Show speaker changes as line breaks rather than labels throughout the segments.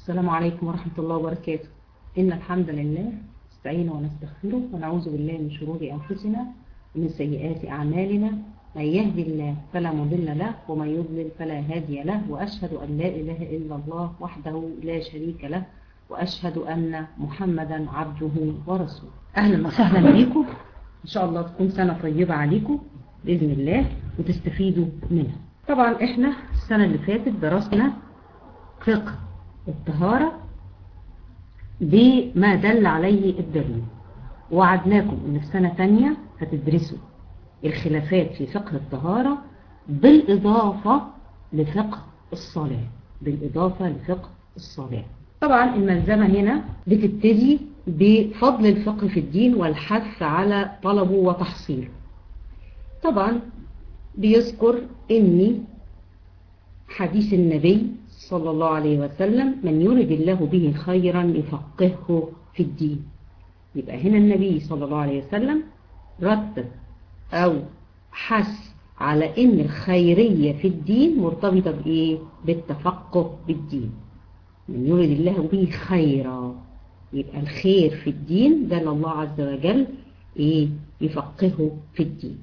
السلام عليكم ورحمة الله وبركاته إن الحمد لله نستعين ونستغفره ونعوذ بالله من شرور أنفسنا ومن سيئات أعمالنا من يهدي الله فلا مضل له ومن يضلل فلا هادي له وأشهد أن لا إله إلا الله وحده لا شريك له وأشهد أن محمدا عبده ورسوله أهلا وسهلا بكم إن شاء الله تكون سنة طيبة عليكم بإذن الله وتستفيدوا منها طبعا إحنا السنة اللي فاتت درسنا فقه الطهارة بما دل عليه الدليل وعدناكم ان في سنة تانية هتدرسوا الخلافات في فقه الطهارة بالإضافة لفقه الصلاة بالإضافة لفقه الصلاة طبعا الملزمة هنا بتبتدي بفضل الفقه في الدين والحث على طلبه وتحصيله طبعا بيذكر ان حديث النبي صلى الله عليه وسلم من يرد الله به خيرا يفقهه في الدين يبقى هنا النبي صلى الله عليه وسلم رتب أو حس على إن الخيرية في الدين مرتبطة بإيه؟ بالتفقه بالدين من يرد الله به خيرا يبقى الخير في الدين دل الله عز وجل إيه؟ يفقهه في الدين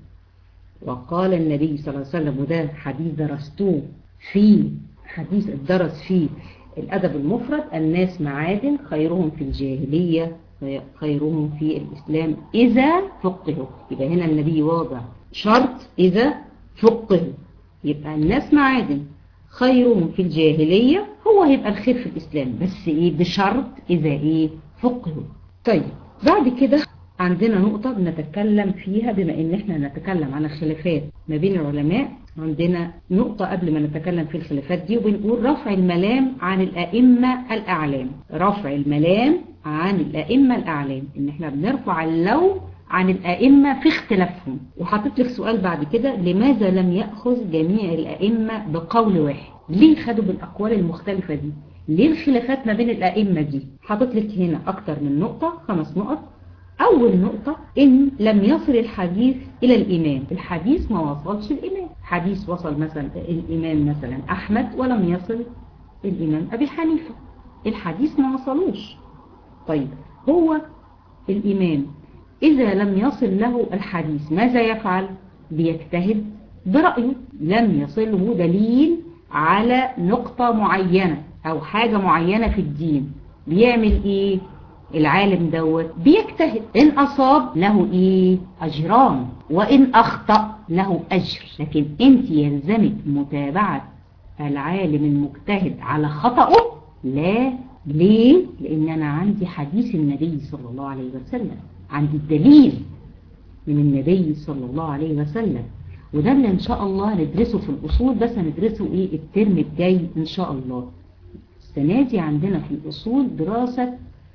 وقال النبي صلى الله عليه وسلم وده حديث درستوه في حديث الدرس فيه الأدب المفرد الناس معادن خيرهم في الجاهلية خيرهم في الإسلام إذا فقهوا يبقى هنا النبي واضع شرط إذا فقهوا يبقى الناس معادن خيرهم في الجاهلية هو هيبقى الخير في الإسلام بس إيه بشرط إذا إيه فقهوا طيب بعد كده عندنا نقطة بنتكلم فيها بما ان احنا نتكلم عن الخلافات ما بين العلماء عندنا نقطة قبل ما نتكلم في الخلافات دي وبنقول رفع الملام عن الأئمة الأعلام رفع الملام عن الأئمة الأعلام ان احنا بنرفع اللوم عن الأئمة في اختلافهم وحطيت لك سؤال بعد كده لماذا لم يأخذ جميع الأئمة بقول واحد ليه خدوا بالأقوال المختلفة دي ليه الخلافات ما بين الأئمة دي حطيت لك هنا أكتر من نقطة خمس نقط أول نقطة إن لم يصل الحديث إلى الإمام الحديث ما وصلش الإمام حديث وصل مثلا الإمام مثلا أحمد ولم يصل الإمام أبي حنيفة الحديث ما وصلوش طيب هو الإمام إذا لم يصل له الحديث ماذا يفعل بيجتهد برأيه لم يصله دليل على نقطة معينة أو حاجة معينة في الدين بيعمل إيه العالم دوت بيجتهد إن أصاب له إيه أجران وإن أخطأ له أجر لكن أنت يلزمك متابعة العالم المجتهد على خطأه لا ليه لأن أنا عندي حديث النبي صلى الله عليه وسلم عندي الدليل من النبي صلى الله عليه وسلم وده اللي إن شاء الله هندرسه في الأصول بس هندرسه إيه الترم الجاي إن شاء الله السنة دي عندنا في الأصول دراسة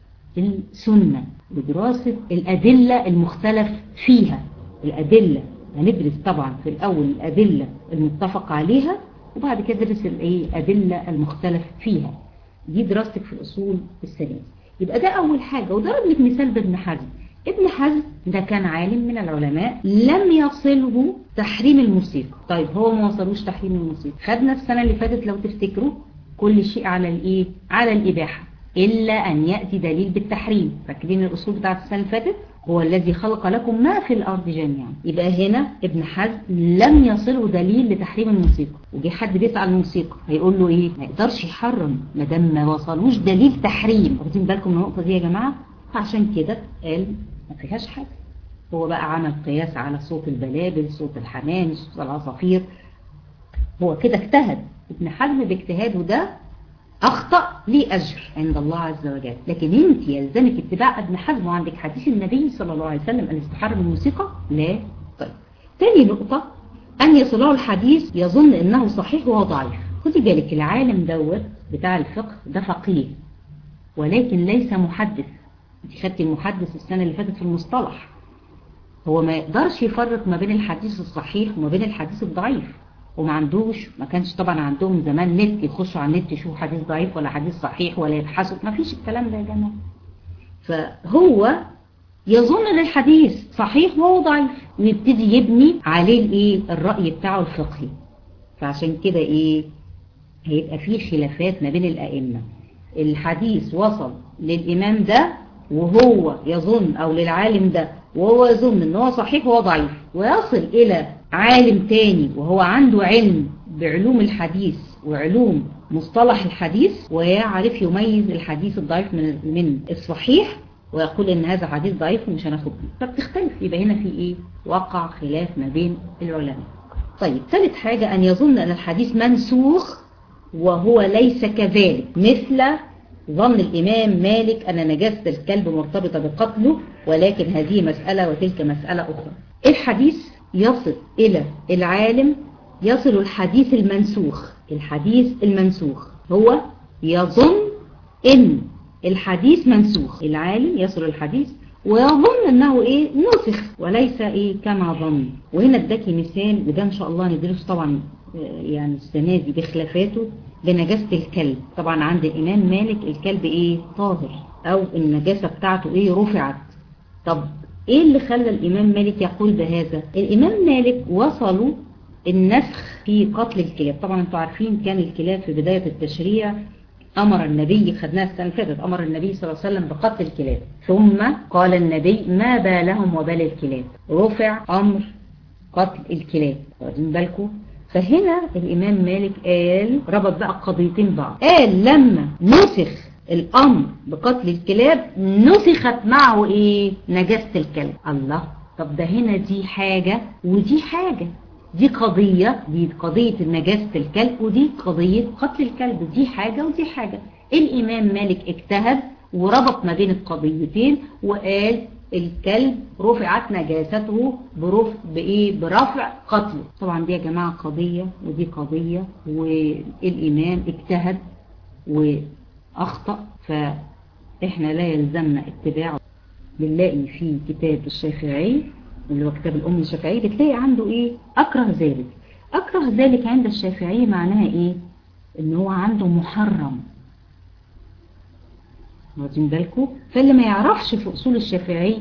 السنة ودراسة الأدلة المختلف فيها الأدلة هندرس طبعا في الأول الأدلة المتفق عليها وبعد كده ندرس الأدلة المختلف فيها دي دراستك في الأصول السنة يبقى ده أول حاجة وضرب لك مثال بابن حزم ابن حزم ده كان عالم من العلماء لم يصله تحريم الموسيقى طيب هو ما وصلوش تحريم الموسيقى خدنا السنة اللي فاتت لو تفتكروا كل شيء على الايه على الإباحة إلا أن يأتي دليل بالتحريم فاكرين الأصول بتاعت السنة اللي فاتت هو الذي خلق لكم ما في الأرض جميعا يبقى هنا ابن حزم لم يصله دليل لتحريم الموسيقى وجي حد بيسأل الموسيقى هيقول له إيه ما يقدرش يحرم ما دام ما وصلوش دليل تحريم واخدين بالكم من النقطة دي يا جماعة فعشان كده قال ما فيهاش حاجة هو بقى عمل قياس على صوت البلابل صوت الحمام صوت العصافير هو كده اجتهد ابن حزم باجتهاده ده أخطأ لي أجر عند الله عز وجل لكن أنت يلزمك اتباع ابن حزم وعندك حديث النبي صلى الله عليه وسلم أن يستحرم الموسيقى لا طيب تاني نقطة أن يصله الحديث يظن أنه صحيح وهو ضعيف خدي بالك العالم دوت بتاع الفقه ده فقيه ولكن ليس محدث انت خدتي المحدث السنة اللي فاتت في المصطلح هو ما يقدرش يفرق ما بين الحديث الصحيح وما بين الحديث الضعيف وما عندوش ما كانش طبعا عندهم زمان نت يخشوا على النت يشوفوا حديث ضعيف ولا حديث صحيح ولا يبحثوا ما فيش الكلام ده يا جماعه فهو يظن ان الحديث صحيح وهو ضعيف ويبتدي يبني عليه الايه الرأي بتاعه الفقهي فعشان كده ايه هيبقى فيه خلافات ما بين الأئمة الحديث وصل للإمام ده وهو يظن أو للعالم ده وهو يظن ان هو صحيح وهو ضعيف ويصل إلى عالم تاني وهو عنده علم بعلوم الحديث وعلوم مصطلح الحديث ويعرف يميز الحديث الضعيف من من الصحيح ويقول ان هذا حديث ضعيف ومش هناخد بيه فبتختلف يبقى هنا في ايه وقع خلاف ما بين العلماء طيب ثالث حاجة ان يظن ان الحديث منسوخ وهو ليس كذلك مثل ظن الإمام مالك أن نجاسة الكلب مرتبطة بقتله ولكن هذه مسألة وتلك مسألة أخرى الحديث يصل إلى العالم يصل الحديث المنسوخ الحديث المنسوخ هو يظن إن الحديث منسوخ العالم يصل الحديث ويظن انه ايه نسخ وليس ايه كما ظن وهنا اداكي مثال وده ان شاء الله ندرسه طبعا يعني السنة دي بخلافاته بنجاسة الكلب طبعا عند الامام مالك الكلب ايه طاهر او النجاسة بتاعته ايه رفعت طب ايه اللي خلى الامام مالك يقول بهذا الامام مالك وصلوا النسخ في قتل الكلاب طبعا انتوا عارفين كان الكلاب في بداية التشريع أمر النبي خدناها السنة اللي فاتت أمر النبي صلى الله عليه وسلم بقتل الكلاب ثم قال النبي ما بالهم وبال الكلاب رفع أمر قتل الكلاب واخدين بالكم فهنا الإمام مالك قال ربط بقى قضيتين بعض قال لما نسخ الأمر بقتل الكلاب نسخت معه إيه نجاسة الكلب الله طب ده هنا دي حاجة ودي حاجة دي قضية دي قضية نجاسة الكلب ودي قضية قتل الكلب دي حاجة ودي حاجة الإمام مالك اجتهد وربط ما بين القضيتين وقال الكلب رفعت نجاسته برفع بإيه برفع قتله طبعا دي يا جماعة قضية ودي قضية والإمام اجتهد وأخطأ فإحنا لا يلزمنا اتباعه بنلاقي في كتاب الشافعي اللي هو كتاب الأم الشافعي بتلاقي عنده إيه أكره ذلك أكره ذلك عند الشافعي معناها إيه إن هو عنده محرم واخدين بالكم فاللي ما يعرفش في أصول الشافعي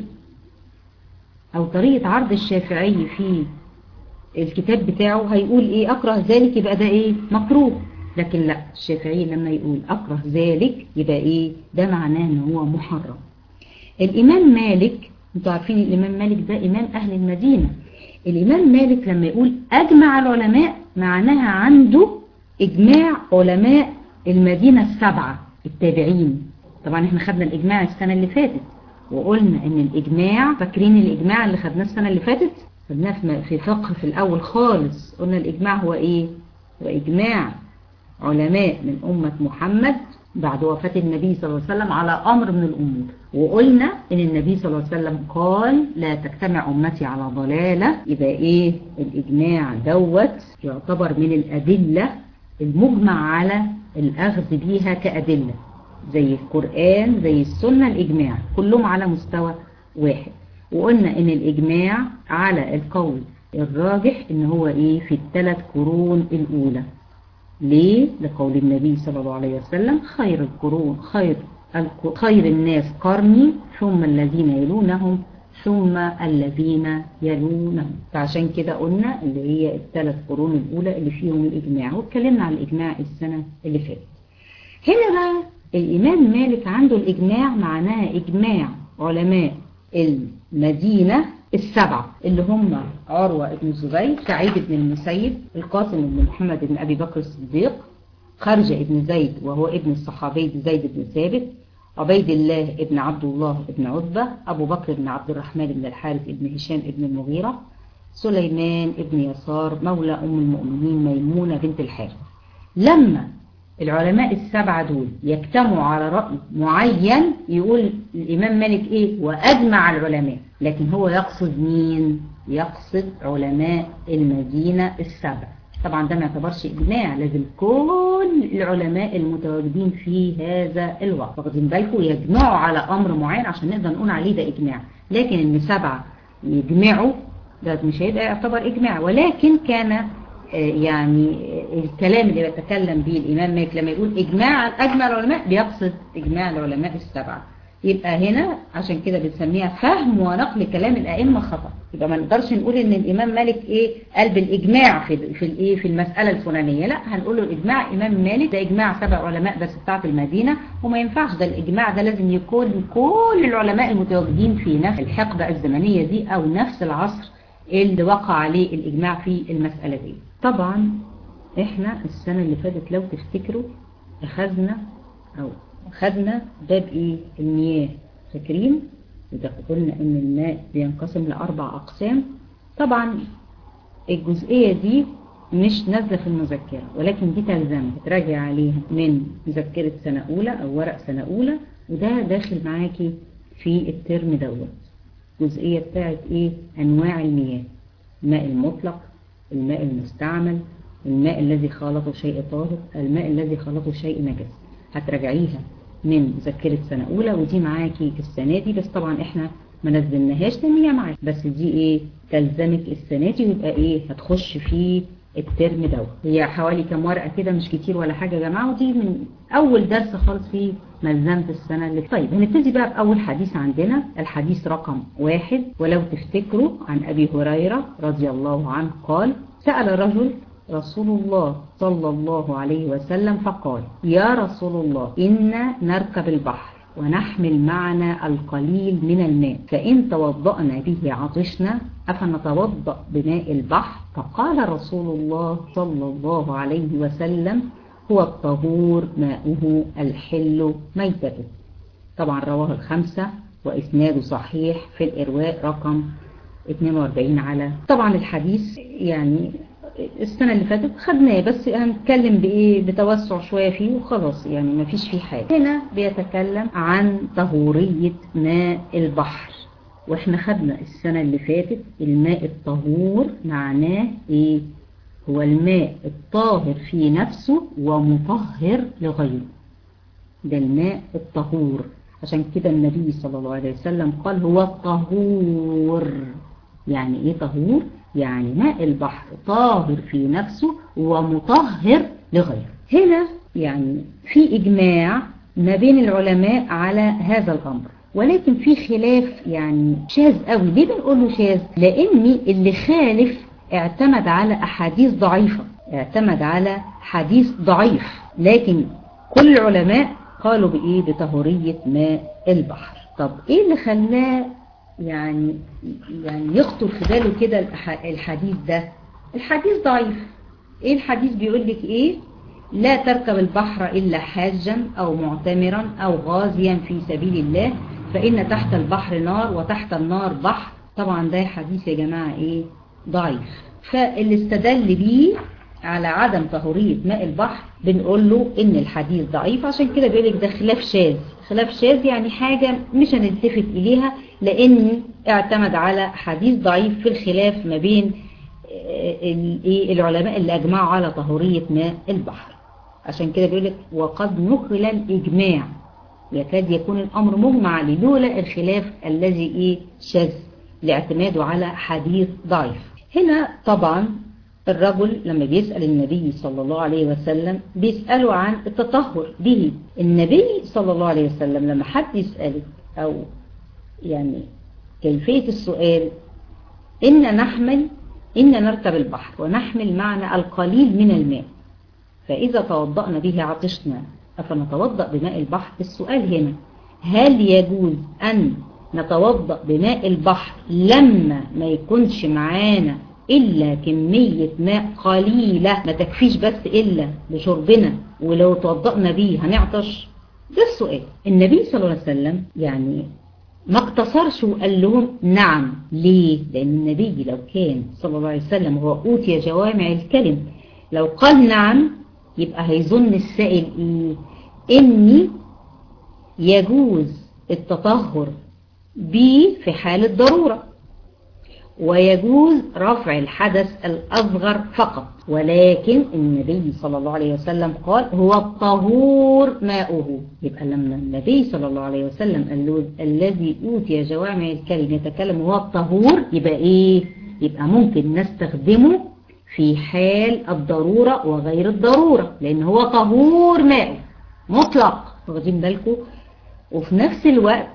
أو طريقة عرض الشافعي في الكتاب بتاعه هيقول إيه أكره ذلك يبقى ده إيه مكروه لكن لا الشافعي لما يقول أكره ذلك يبقى إيه ده معناه إن هو محرم الإمام مالك انتوا عارفين الإمام مالك ده إمام أهل المدينة الإمام مالك لما يقول أجمع العلماء معناها عنده إجماع علماء المدينة السبعة التابعين طبعا احنا خدنا الإجماع السنة اللي فاتت وقلنا ان الإجماع فاكرين الإجماع اللي خدناه السنة اللي فاتت خدناه في فقه في الأول خالص قلنا الإجماع هو إيه هو إجماع علماء من أمة محمد بعد وفاة النبي صلى الله عليه وسلم على أمر من الأمور وقلنا إن النبي صلى الله عليه وسلم قال لا تجتمع أمتي على ضلالة يبقى إيه الإجماع دوت يعتبر من الأدلة المجمع على الأخذ بيها كأدلة زي القرآن زي السنة الإجماع كلهم على مستوى واحد وقلنا إن الإجماع على القول الراجح إن هو إيه في الثلاث قرون الأولى ليه؟ لقول النبي صلى الله عليه وسلم خير القرون خير خير الناس قرني ثم الذين يلونهم ثم الذين يلونهم فعشان كده قلنا اللي هي الثلاث قرون الأولى اللي فيهم الإجماع واتكلمنا عن الإجماع السنة اللي فاتت هنا بقى الإمام مالك عنده الإجماع معناها إجماع علماء المدينة السبعة اللي هم عروة بن الزبير سعيد بن المسيب القاسم بن محمد بن أبي بكر الصديق خرجة بن زيد وهو ابن الصحابي زيد بن ثابت عبيد الله ابن عبد الله ابن عتبة أبو بكر بن عبد الرحمن بن الحارث ابن هشام ابن المغيرة سليمان ابن يسار مولى أم المؤمنين ميمونة بنت الحارث لما العلماء السبعة دول يجتمعوا على رأي معين يقول الإمام مالك إيه وأجمع العلماء لكن هو يقصد مين يقصد علماء المدينة السبع طبعا ده ما يعتبرش إجماع لازم كل العلماء المتواجدين في هذا الوقت واخدين بالكم يجمعوا على أمر معين عشان نقدر نقول عليه ده إجماع لكن إن سبعة يجمعوا ده مش هيبقى يعتبر إجماع ولكن كان يعني الكلام اللي بيتكلم به الإمام مالك لما يقول إجماع أجمع العلماء بيقصد إجماع العلماء السبعة
يبقى هنا عشان كده بنسميها فهم ونقل كلام الأئمة خطأ يبقى ما نقدرش نقول ان الإمام مالك ايه قال بالإجماع في في الايه في المسألة الفلانية لا هنقول له الإجماع إمام مالك ده إجماع سبع علماء بس بتاعة المدينة وما ينفعش ده الإجماع ده لازم يكون كل العلماء المتواجدين في نفس الحقبة الزمنية دي أو نفس العصر اللي وقع عليه الإجماع في المسألة دي طبعا احنا السنة اللي فاتت لو تفتكروا أخذنا أو أخذنا باب إيه المياه فاكرين إذا قلنا إن الماء بينقسم لأربع أقسام طبعا الجزئية دي مش نازلة في المذكرة ولكن دي تلزم تراجع عليها من مذكرة سنة أولى أو ورق سنة أولى وده داخل معاكي في الترم دوت الجزئية بتاعت إيه أنواع المياه الماء المطلق الماء المستعمل الماء الذي خالطه شيء طاهر الماء الذي خالطه شيء نجس هتراجعيها من مذكرة سنة أولى ودي معاكي السنة دي بس طبعا احنا ما نزلناهاش لان هي معاكي بس دي ايه تلزمك السنة دي ويبقى ايه هتخش في الترم دوت هي حوالي كام ورقة كده مش كتير ولا حاجة يا جماعة ودي من أول درس خالص في ملزمة السنة اللي طيب هنبتدي بقى بأول حديث عندنا الحديث رقم واحد ولو تفتكروا عن أبي هريرة رضي الله عنه قال سأل رجل رسول الله صلى الله عليه وسلم فقال يا رسول الله إنا نركب البحر ونحمل معنا القليل من الماء فإن توضأنا به عطشنا أفنتوضأ بماء البحر فقال رسول الله صلى الله عليه وسلم هو الطهور ماؤه الحل ميتته طبعا رواه الخمسة وإسناده صحيح في الإرواء رقم 42 على طبعا الحديث يعني السنة اللي فاتت خدناه بس هنتكلم بإيه بتوسع شوية فيه وخلاص يعني ما فيش فيه حاجة هنا بيتكلم عن طهورية ماء البحر واحنا خدنا السنة اللي فاتت الماء الطهور معناه ايه هو الماء الطاهر في نفسه ومطهر لغيره ده الماء الطهور عشان كده النبي صلى الله عليه وسلم قال هو الطهور يعني ايه طهور يعني ماء البحر طاهر في نفسه ومطهر لغيره هنا يعني في إجماع ما بين العلماء على هذا الأمر ولكن في خلاف يعني شاذ قوي ليه بنقول له شاذ لأن اللي خالف اعتمد على أحاديث ضعيفة اعتمد على حديث ضعيف لكن كل العلماء قالوا بإيه بطهورية ماء البحر طب إيه اللي خلاه يعني يعني يخطر في باله كده الحديث ده الحديث ضعيف ايه الحديث بيقول لك ايه لا تركب البحر الا حاجا او معتمرا او غازيا في سبيل الله فان تحت البحر نار وتحت النار بحر طبعا ده حديث يا جماعة ايه ضعيف فاللي استدل بيه على عدم طهورية ماء البحر بنقول له ان الحديث ضعيف عشان كده بيقول لك ده خلاف شاذ خلاف شاذ يعني حاجة مش هنلتفت إليها لأن اعتمد على حديث ضعيف في الخلاف ما بين العلماء اللي أجمعوا على طهورية ماء البحر عشان كده بيقول لك وقد نقل الإجماع يكاد يكون الأمر مجمع عليه لولا الخلاف الذي إيه شاذ لاعتماده على حديث ضعيف هنا طبعا الرجل لما بيسأل النبي صلى الله عليه وسلم بيسأله عن التطهر به النبي صلى الله عليه وسلم لما حد يسألك أو يعني كيفية السؤال إن نحمل إن نركب البحر ونحمل معنا القليل من الماء فإذا توضأنا به عطشنا أفنتوضأ بماء البحر السؤال هنا هل يجوز أن نتوضأ بماء البحر لما ما يكونش معانا إلا كمية ماء قليلة ما تكفيش بس إلا لشربنا ولو توضأنا بيه هنعطش ده السؤال النبي صلى الله عليه وسلم يعني ما اقتصرش وقال لهم نعم ليه لأن النبي لو كان صلى الله عليه وسلم هو أوتي جوامع الكلم لو قال نعم يبقى هيظن السائل إيه إني يجوز التطهر بيه في حالة ضرورة ويجوز رفع الحدث الأصغر فقط ولكن النبي صلى الله عليه وسلم قال هو الطهور ماؤه يبقى لما النبي صلى الله عليه وسلم قال له الذي أوتي جوامع الكلم يتكلم هو الطهور يبقى إيه يبقى ممكن نستخدمه في حال الضرورة وغير الضرورة لأن هو طهور ماء مطلق واخدين بالكم وفي نفس الوقت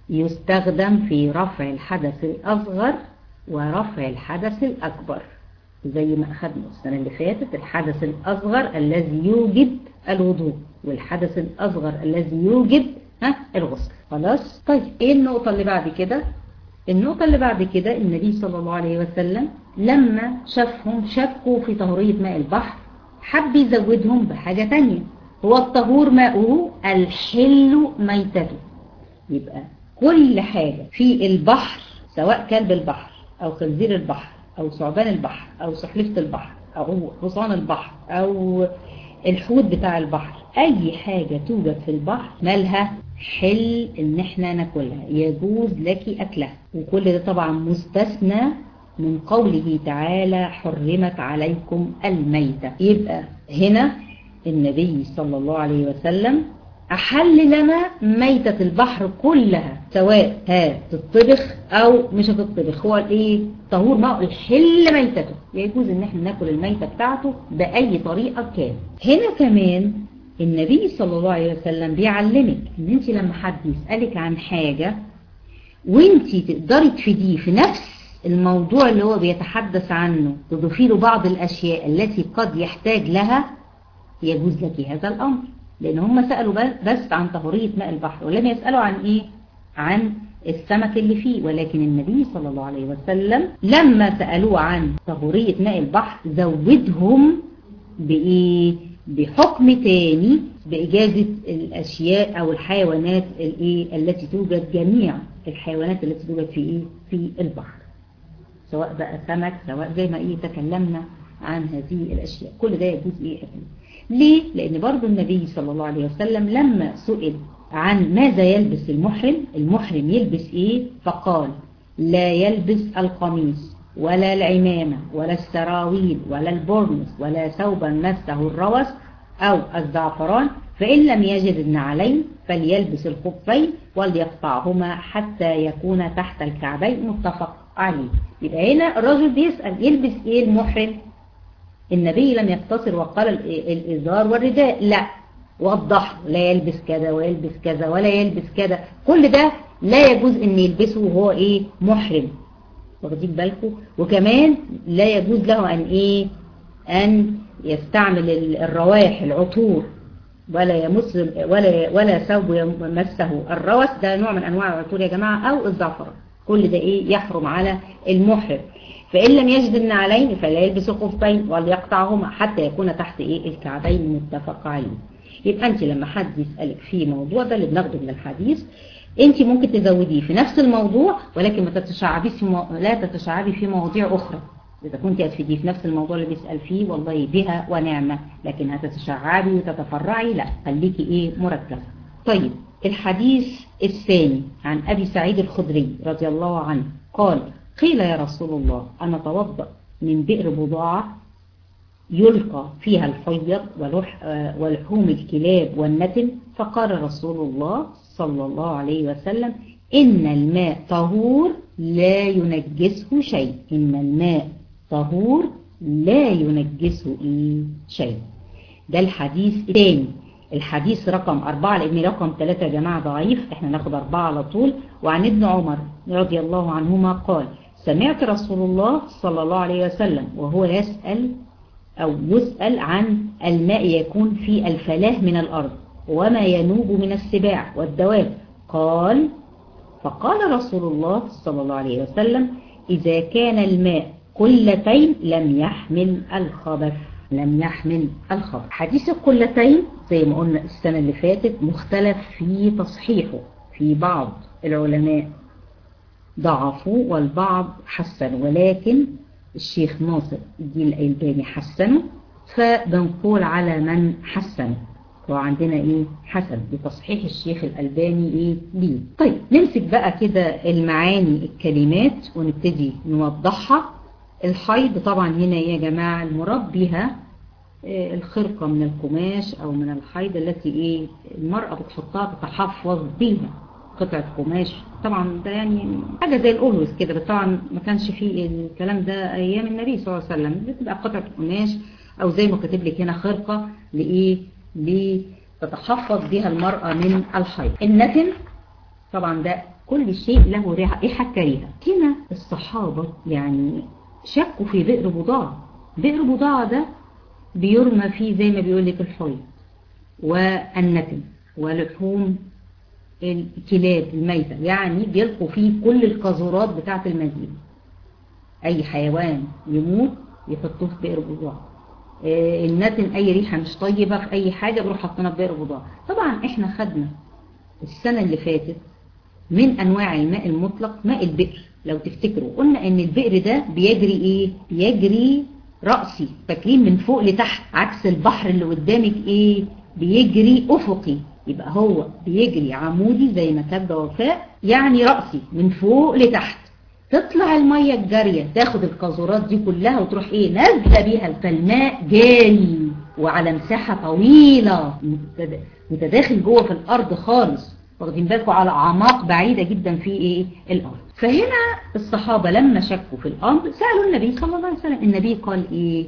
يستخدم في رفع الحدث الأصغر ورفع الحدث الأكبر زي ما أخذنا السنة اللي فاتت الحدث الأصغر الذي يوجب الوضوء والحدث الأصغر الذي يوجب ها الغسل خلاص طيب ايه النقطة اللي بعد كده النقطة اللي بعد كده النبي صلى الله عليه وسلم لما شافهم شكوا في طهورية ماء البحر حب يزودهم بحاجة تانية هو الطهور ماؤه الحل ميتته يبقى كل حاجة في البحر سواء كلب البحر أو خنزير البحر أو ثعبان البحر أو سحلفة البحر أو حصان البحر أو الحوت بتاع البحر أي حاجة توجد في البحر مالها حل إن احنا ناكلها يجوز لك أكلها وكل ده طبعا مستثنى من قوله تعالى حرمت عليكم الميتة يبقى هنا النبي صلى الله عليه وسلم أحل لنا ميتة البحر كلها سواء هتطبخ أو مش هتطبخ هو الايه طهور ماء الحل ميتته يجوز ان احنا ناكل الميتة بتاعته بأي طريقة كان هنا كمان النبي صلى الله عليه وسلم بيعلمك ان انت لما حد يسألك عن حاجة وانت تقدري تفيديه في نفس الموضوع اللي هو بيتحدث عنه تضيفي له بعض الأشياء التي قد يحتاج لها يجوز لك هذا الأمر لأن هم سألوا بس عن طهورية ماء البحر ولم يسألوا عن إيه؟ عن السمك اللي فيه ولكن النبي صلى الله عليه وسلم لما سألوه عن طهورية ماء البحر زودهم بإيه؟ بحكم تاني بإجازة الأشياء أو الحيوانات الإيه؟ التي توجد جميع الحيوانات التي توجد في إيه؟ في البحر سواء بقى سمك سواء زي ما إيه تكلمنا عن هذه الأشياء كل ده يجوز إيه أكل ليه؟ لأن برضو النبي صلى الله عليه وسلم لما سئل عن ماذا يلبس المحرم المحرم يلبس إيه؟ فقال لا يلبس القميص ولا العمامة ولا السراويل ولا البرنس ولا ثوبا مسه الروس أو الزعفران فإن لم يجد النعلين فليلبس الخفين وليقطعهما حتى يكون تحت الكعبين متفق عليه يبقى هنا الرجل بيسأل يلبس إيه المحرم النبي لم يقتصر وقال الإزار والرداء لا وضح لا يلبس كذا ويلبس كذا ولا يلبس كذا كل ده لا يجوز ان يلبسه وهو ايه محرم واخدين بالكم وكمان لا يجوز له ان ايه ان يستعمل الروائح العطور ولا يمس ولا ولا ثوب يمسه الروس ده نوع من انواع العطور يا جماعه او الزعفران كل ده ايه يحرم على المحرم فإن لم يجد النعلين فلا يلبس الخفين وليقطعهما حتى يكون تحت إيه الكعبين متفق عليه يبقى أنت لما حد يسألك في موضوع ده اللي بناخده من الحديث أنت ممكن تزوديه في نفس الموضوع ولكن ما تتشعبيش في مو... لا تتشعبي في مواضيع أخرى إذا كنت هتفيديه في نفس الموضوع اللي بيسأل فيه والله بها ونعمة لكن هتتشعبي وتتفرعي لا خليكي إيه مركزة طيب الحديث الثاني عن أبي سعيد الخدري رضي الله عنه قال قيل يا رسول الله أنا توضأ من بئر بضاعة يلقى فيها الحيض ولحوم الكلاب والنتن فقال رسول الله صلى الله عليه وسلم إن الماء طهور لا ينجسه شيء إن الماء طهور لا ينجسه شيء ده الحديث الثاني الحديث رقم أربعة لأن رقم ثلاثة يا جماعة ضعيف احنا ناخد أربعة على طول وعن ابن عمر رضي الله عنهما قال سمعت رسول الله صلى الله عليه وسلم وهو يسأل أو يسأل عن الماء يكون في الفلاه من الأرض وما ينوب من السباع والدواب قال فقال رسول الله صلى الله عليه وسلم إذا كان الماء قلتين لم يحمل الخبث لم يحمل الخبث حديث القلتين زي ما قلنا السنة اللي فاتت مختلف في تصحيحه في بعض العلماء ضعفوا والبعض حسن ولكن الشيخ ناصر الدين الألباني حسنه فبنقول على من حسنه وعندنا ايه حسن بتصحيح الشيخ الألباني ايه ليه طيب نمسك بقى كده المعاني الكلمات ونبتدي نوضحها الحيض طبعا هنا يا جماعة المراد بها الخرقة من القماش او من الحيض التي ايه المرأة بتحطها تتحفظ بيها قطعة قماش طبعا ده يعني حاجة زي الأولوس كده بس طبعا ما كانش فيه الكلام ده أيام النبي صلى الله عليه وسلم بتبقى قطعة قماش أو زي ما كاتب لك هنا خرقة لإيه لتتحفظ بها المرأة من الحيض النتن طبعا ده كل شيء له رائحة كريهة هنا الصحابة يعني شكوا في بئر بضاعة بئر بضاعة ده بيرمى فيه زي ما بيقول لك الحوي والنتن ولحوم الكلاب الميتة يعني بيلقوا فيه كل القذورات بتاعة المدينة أي حيوان يموت يحطوه في بئر بضاعة آه النتن أي ريحة مش طيبة في أي حاجة بيروح حطنا في بئر بضاعة طبعا احنا خدنا السنة اللي فاتت من أنواع الماء المطلق ماء البئر لو تفتكروا قلنا ان البئر ده بيجري ايه بيجري رأسي فاكرين من فوق لتحت عكس البحر اللي قدامك ايه بيجري افقي يبقى هو بيجري عمودي زي ما كاتبه وفاء يعني رأسي من فوق لتحت تطلع المية الجارية تاخد القاذورات دي كلها وتروح ايه نازله بيها فالماء جاري وعلى مساحة طويلة متداخل جوه في الارض خالص واخدين بالكم على اعماق بعيدة جدا في ايه الارض فهنا الصحابة لما شكوا في الامر سألوا النبي صلى الله عليه وسلم النبي قال ايه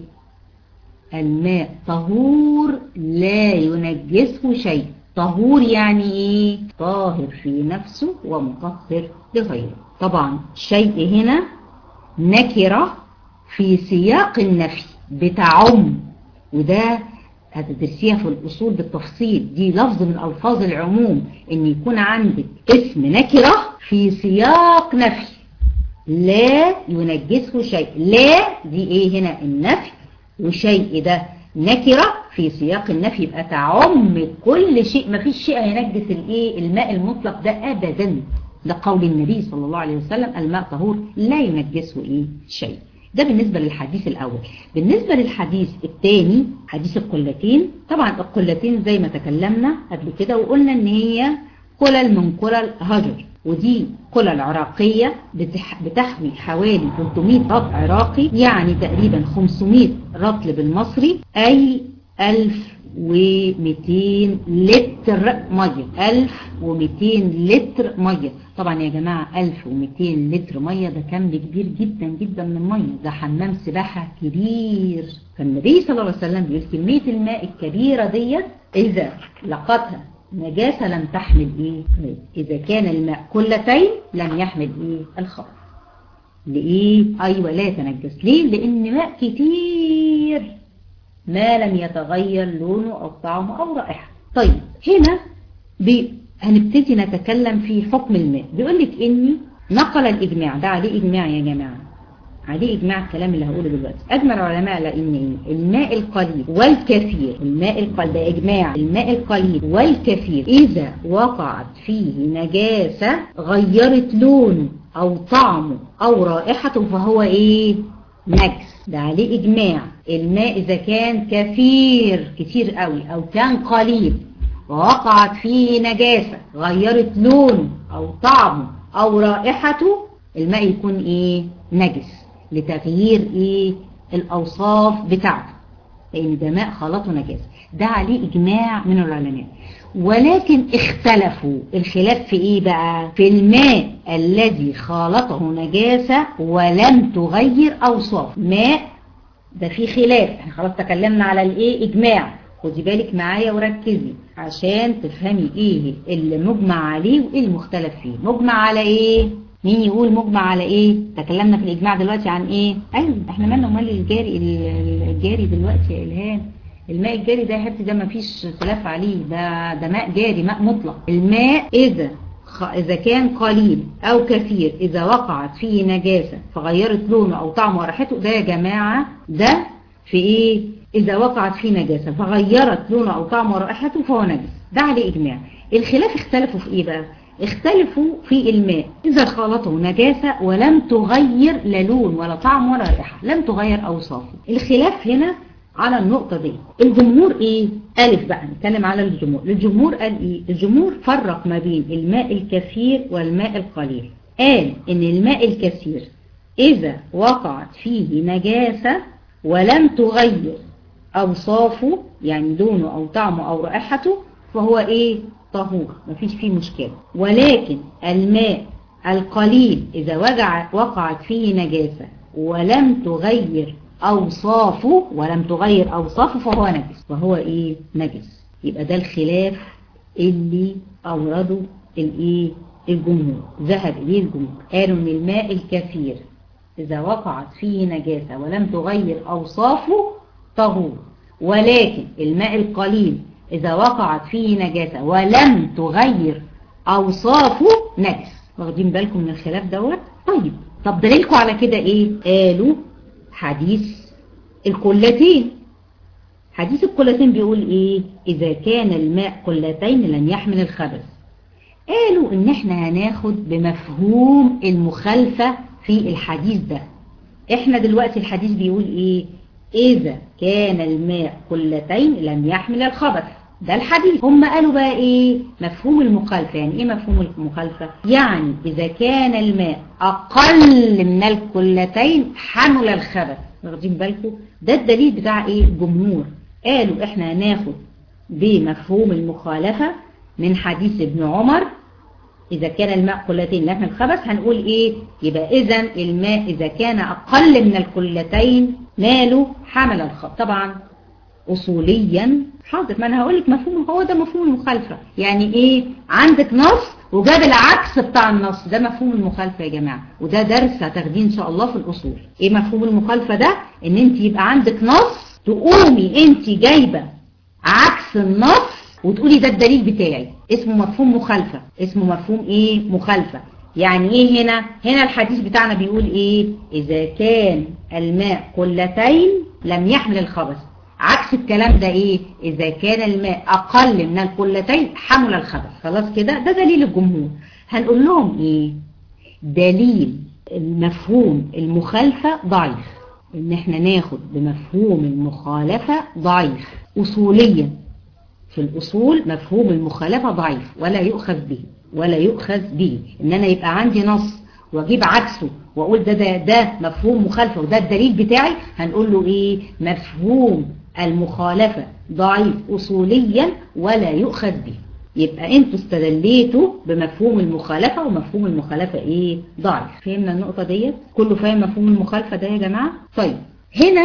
الماء طهور لا ينجسه شيء طهور يعني ايه طاهر في نفسه ومطهر لغيره طبعا شيء هنا نكرة في سياق النفي بتعم وده هتدرسيها في الأصول بالتفصيل دي لفظ من ألفاظ العموم ان يكون عندك اسم نكرة في سياق نفي لا ينجسه شيء لا دي ايه هنا النفي وشيء ده نكرة في سياق النفي يبقى تعم كل شيء ما فيش شيء هينجس الايه الماء المطلق ده ابدا لقول النبي صلى الله عليه وسلم الماء طهور لا ينجسه ايه شيء ده بالنسبة للحديث الأول بالنسبة للحديث الثاني حديث القلتين طبعا القلتين زي ما تكلمنا قبل كده وقلنا ان هي قلل من قلل هجر ودي قلل عراقية بتحوي حوالي 300 رطل عراقي يعني تقريبا 500 رطل بالمصري أي 1200 لتر مية 1200 لتر مية طبعا يا جماعة 1200 لتر مية ده كم كبير جدا جدا من المية ده حمام سباحة كبير فالنبي صلى الله عليه وسلم بيقول كمية الماء الكبيرة ديت إذا لقتها نجاسة لم تحمل إيه إذا كان الماء كلتين لم يحمل إيه الخبر لإيه أيوة لا يتنجس ليه لأن ماء كتير ما لم يتغير لونه أو طعمه أو رائحة طيب هنا بي هنبتدي نتكلم في حكم الماء بيقول لك إني نقل الإجماع ده عليه إجماع يا جماعة عليه إجماع الكلام اللي هقوله دلوقتي أجمع العلماء على إن الماء القليل والكثير الماء القليل ده إجماع الماء القليل والكثير إذا وقعت فيه نجاسة غيرت لونه أو طعمه أو رائحته فهو إيه نجس ده عليه إجماع الماء إذا كان كثير كتير قوي أو كان قليل ووقعت فيه نجاسة غيرت لونه أو طعمه أو رائحته الماء يكون إيه نجس لتغيير إيه الأوصاف بتاعته لأن ده ماء خلطه نجاسة ده عليه إجماع من العلماء ولكن اختلفوا الخلاف في ايه بقى في الماء الذي خالطه نجاسة ولم تغير اوصاف ماء ده في خلاف احنا خلاص تكلمنا على الايه اجماع خدي بالك معايا وركزي عشان تفهمي ايه اللي مجمع عليه وايه المختلف فيه مجمع على ايه مين يقول مجمع على ايه تكلمنا في الاجماع دلوقتي عن ايه ايوه احنا مالنا ومال الجاري الجاري دلوقتي يا الهام الماء الجاري ده يا حبيبتي ده مفيش خلاف عليه ده ده ماء جاري ماء مطلق الماء اذا إذا كان قليل أو كثير إذا وقعت فيه نجاسة فغيرت لونه أو طعمه وريحته ده يا جماعة ده في إيه إذا وقعت فيه نجاسة فغيرت لونه أو طعمه ورائحته فهو نجس ده عليه إجماع الخلاف اختلفوا في إيه بقى اختلفوا في الماء إذا خالطه نجاسة ولم تغير لا لون ولا طعم ولا رائحة لم تغير أوصافه الخلاف هنا على النقطة دي الجمهور ايه ألف بقى نتكلم على الجمهور الجمهور قال ايه الجمهور فرق ما بين الماء الكثير والماء القليل قال ان الماء الكثير اذا وقعت فيه نجاسة ولم تغير اوصافه يعني لونه او طعمه او رائحته فهو ايه طهور مفيش فيه مشكلة ولكن الماء القليل اذا وجع وقعت فيه نجاسة ولم تغير أوصافه ولم تغير أوصافه فهو نجس فهو إيه نجس يبقى ده الخلاف اللي أورده الإيه الجمهور ذهب إليه الجمهور قالوا إن الماء الكثير إذا وقعت فيه نجاسة ولم تغير أوصافه طهور ولكن الماء القليل إذا وقعت فيه نجاسة ولم تغير أوصافه نجس واخدين بالكم من الخلاف دوت طيب طب دليلكم على كده إيه قالوا حديث القلتين حديث القلتين بيقول إيه إذا كان الماء قلتين لن يحمل الخبث قالوا إن إحنا هناخد بمفهوم المخالفة في الحديث ده إحنا دلوقتي الحديث بيقول إيه إذا كان الماء قلتين لم يحمل الخبث ده الحديث هم قالوا بقى ايه مفهوم المخالفة يعني ايه مفهوم المخالفة يعني اذا كان الماء اقل من الكلتين حمل الخبث واخدين بالكم ده الدليل بتاع ايه الجمهور قالوا احنا هناخد بمفهوم المخالفة من حديث ابن عمر إذا كان الماء قلتين لحم الخبث هنقول إيه يبقى إذا الماء إذا كان أقل من الكلتين ماله حمل الخبث طبعا أصوليا حاضر ما أنا هقول لك مفهوم هو ده مفهوم المخالفة يعني إيه عندك نص وجاب العكس بتاع النص ده مفهوم المخالفة يا جماعة وده درس هتاخديه إن شاء الله في الأصول إيه مفهوم المخالفة ده إن أنت يبقى عندك نص تقومي أنت جايبة عكس النص وتقولي ده الدليل بتاعي اسمه مفهوم مخالفة اسمه مفهوم ايه مخالفة يعني ايه هنا هنا الحديث بتاعنا بيقول ايه اذا كان الماء قلتين لم يحمل الخبث عكس الكلام ده ايه اذا كان الماء اقل من القلتين حمل الخبث خلاص كده ده دليل الجمهور هنقول لهم ايه دليل المفهوم المخالفة ضعيف ان احنا ناخد بمفهوم المخالفة ضعيف اصوليا في الأصول مفهوم المخالفة ضعيف ولا يؤخذ به ولا يؤخذ به إن أنا يبقى عندي نص وأجيب عكسه وأقول ده, ده, ده مفهوم مخالفة وده الدليل بتاعي هنقول له إيه مفهوم المخالفة ضعيف أصوليا ولا يؤخذ به يبقى انتوا استدليتوا بمفهوم المخالفة ومفهوم المخالفة ايه ضعيف فهمنا النقطة ديت كله فاهم مفهوم المخالفة ده يا جماعة طيب هنا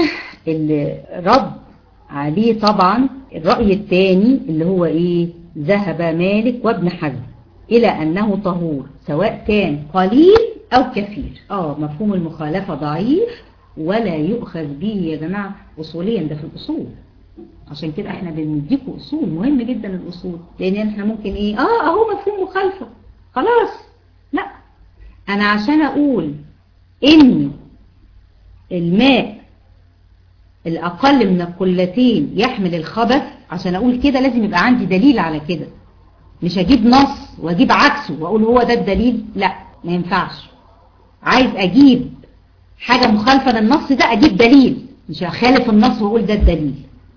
الرد عليه طبعا الرأي الثاني اللي هو ايه ذهب مالك وابن حزم الى انه طهور سواء كان قليل او كثير اه مفهوم المخالفة ضعيف ولا يؤخذ به يا جماعة اصوليا ده في الاصول عشان كده احنا بنديكوا اصول مهم جدا الاصول لان احنا ممكن ايه اه اهو مفهوم مخالفة خلاص لا انا عشان اقول ان الماء الأقل من القلتين يحمل الخبث عشان أقول كده لازم يبقى عندي دليل على كده مش أجيب نص وأجيب عكسه وأقول هو ده الدليل لا ما ينفعش عايز أجيب حاجة مخالفة للنص ده أجيب دليل مش أخالف النص وأقول ده الدليل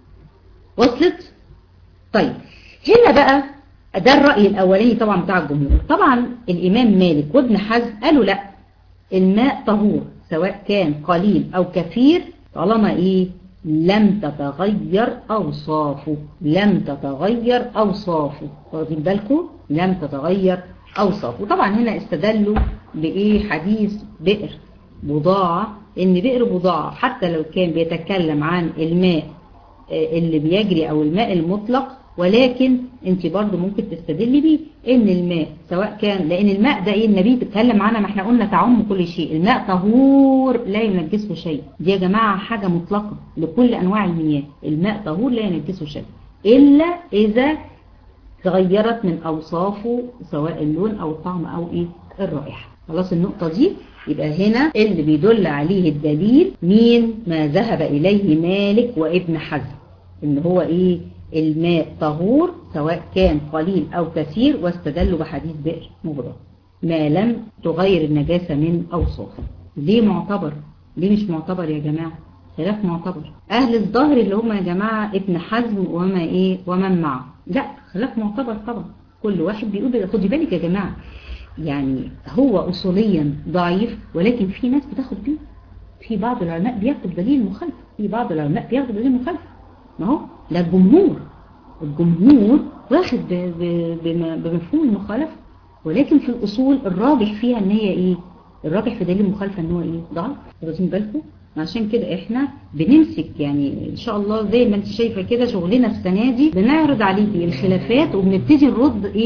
وصلت؟ طيب هنا بقى ده الرأي الأولاني طبعا بتاع الجمهور طبعا الإمام مالك وابن حزم قالوا لا الماء طهور سواء كان قليل أو كثير طالما ايه لم تتغير اوصافه لم تتغير اوصافه واخدين بالكم لم تتغير اوصافه طبعا هنا استدلوا بايه حديث بئر بضاعة ان بئر بضاعة حتى لو كان بيتكلم عن الماء اللي بيجري او الماء المطلق ولكن انت برضو ممكن تستدلي بيه ان الماء سواء كان لان الماء ده ايه النبي بيتكلم عنها ما احنا قلنا تعم كل شيء الماء طهور لا ينجسه شيء دي يا جماعة حاجة مطلقة لكل انواع المياه الماء طهور لا ينجسه شيء الا اذا تغيرت من اوصافه سواء اللون او الطعم او ايه الرائحة خلاص النقطة دي يبقى هنا اللي بيدل عليه الدليل مين ما ذهب اليه مالك وابن حزم ان هو ايه الماء طهور سواء كان قليل أو كثير واستدلوا بحديث بئر مغرى ما لم تغير النجاسة من أوصافه ليه معتبر ليه مش معتبر يا جماعة خلاف معتبر أهل الظاهر اللي هم يا جماعة ابن حزم وما إيه ومن معه لا خلاف معتبر طبعا كل واحد بيقول خدي بالك يا جماعة يعني هو أصوليا ضعيف ولكن في ناس بتاخد بيه في بعض العلماء بياخد دليل مخالف في بعض العلماء بياخد دليل مخالف ما هو ده الجمهور الجمهور واخد بمفهوم المخالفة ولكن في الأصول الراجح فيها ان هي ايه الراجح في دليل المخالفة ان هو ايه ضعف واخدين بالكم عشان كده احنا بنمسك يعني ان شاء الله زي ما انت شايفة كده شغلنا السنة دي بنعرض عليكي الخلافات وبنبتدي نرد ايه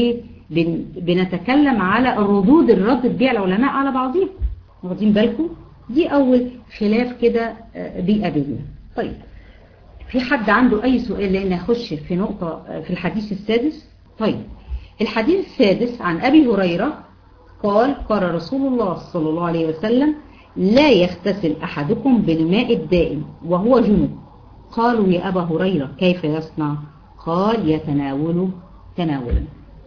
بن بنتكلم على الردود الرد بيع العلماء على بعضهم واخدين بالكم دي اول خلاف كده بيقابلنا طيب في حد عنده اي سؤال لان اخش في نقطة في الحديث السادس طيب الحديث السادس عن ابي هريرة قال قال رسول الله صلى الله عليه وسلم لا يغتسل احدكم بالماء الدائم وهو جنوب قالوا يا ابا هريرة كيف يصنع قال يتناول تناولا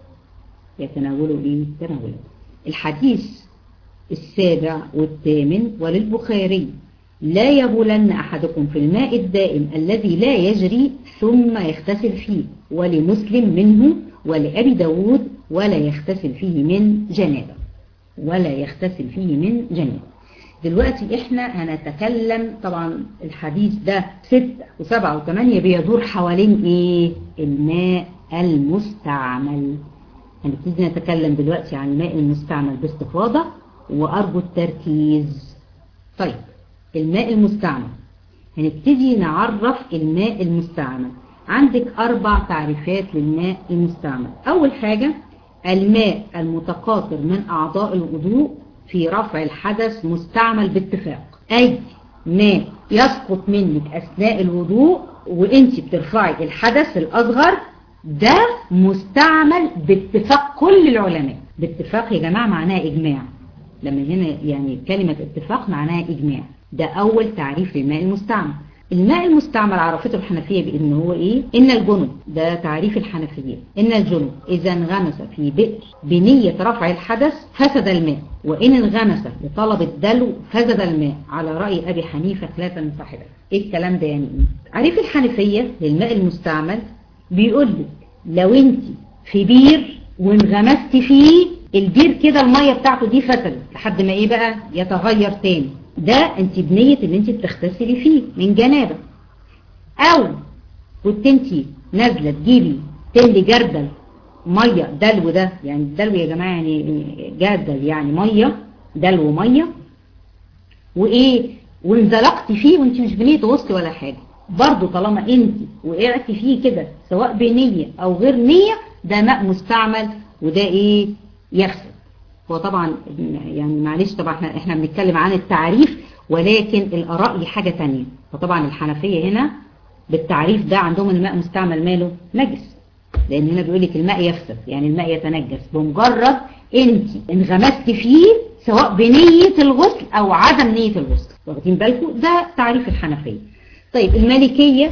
يتناول ايه تناولا الحديث السابع والثامن وللبخاري لا يبولن أحدكم في الماء الدائم الذي لا يجري ثم يغتسل فيه ولمسلم منه ولأبي داود ولا يغتسل فيه من جنابه ولا يغتسل فيه من جنابه دلوقتي احنا هنتكلم طبعا الحديث ده ستة وسبعة وثمانية بيدور حوالين ايه الماء المستعمل هنبتدي نتكلم دلوقتي عن الماء المستعمل باستفاضة وأرجو التركيز طيب الماء المستعمل هنبتدي نعرف الماء المستعمل عندك أربع تعريفات للماء المستعمل أول حاجة الماء المتقاطر من أعضاء الوضوء في رفع الحدث مستعمل باتفاق أي ماء يسقط منك أثناء الوضوء وانت بترفعي الحدث الأصغر ده مستعمل باتفاق كل العلماء باتفاق يا جماعة معناها إجماع لما هنا يعني كلمة اتفاق معناها إجماع ده أول تعريف للماء المستعمل الماء المستعمل عرفته الحنفية بأن هو إيه إن الجنب ده تعريف الحنفية إن الجنب إذا انغمس في بئر بنية رفع الحدث فسد الماء وإن انغمس لطلب الدلو فسد الماء على رأي أبي حنيفة خلافا من صاحبه إيه الكلام ده يعني إيه تعريف الحنفية للماء المستعمل بيقول لك لو أنت في بير وانغمست فيه البير كده المية بتاعته دي فسدت لحد ما ايه بقى يتغير تاني ده انت بنية اللي انت بتغتسلي فيه من جنابة او كنت انت نازلة تجيبي تملي جردل مية دلو ده يعني الدلو يا جماعة يعني جردل يعني مية دلو مية وايه وانزلقتي فيه وانت مش بنية غسل ولا حاجة برضو طالما انت وقعتي فيه كده سواء بنية او غير نية ده ماء مستعمل وده ايه يغسل هو طبعا يعني معلش طبعا احنا, احنا بنتكلم عن التعريف ولكن الآراء دي حاجة تانية فطبعا الحنفية هنا بالتعريف ده عندهم الماء مستعمل ماله نجس لان هنا بيقول لك الماء يفسد يعني الماء يتنجس بمجرد انت انغمست فيه سواء بنية الغسل او عدم نية الغسل واخدين بالكم ده تعريف الحنفية طيب المالكية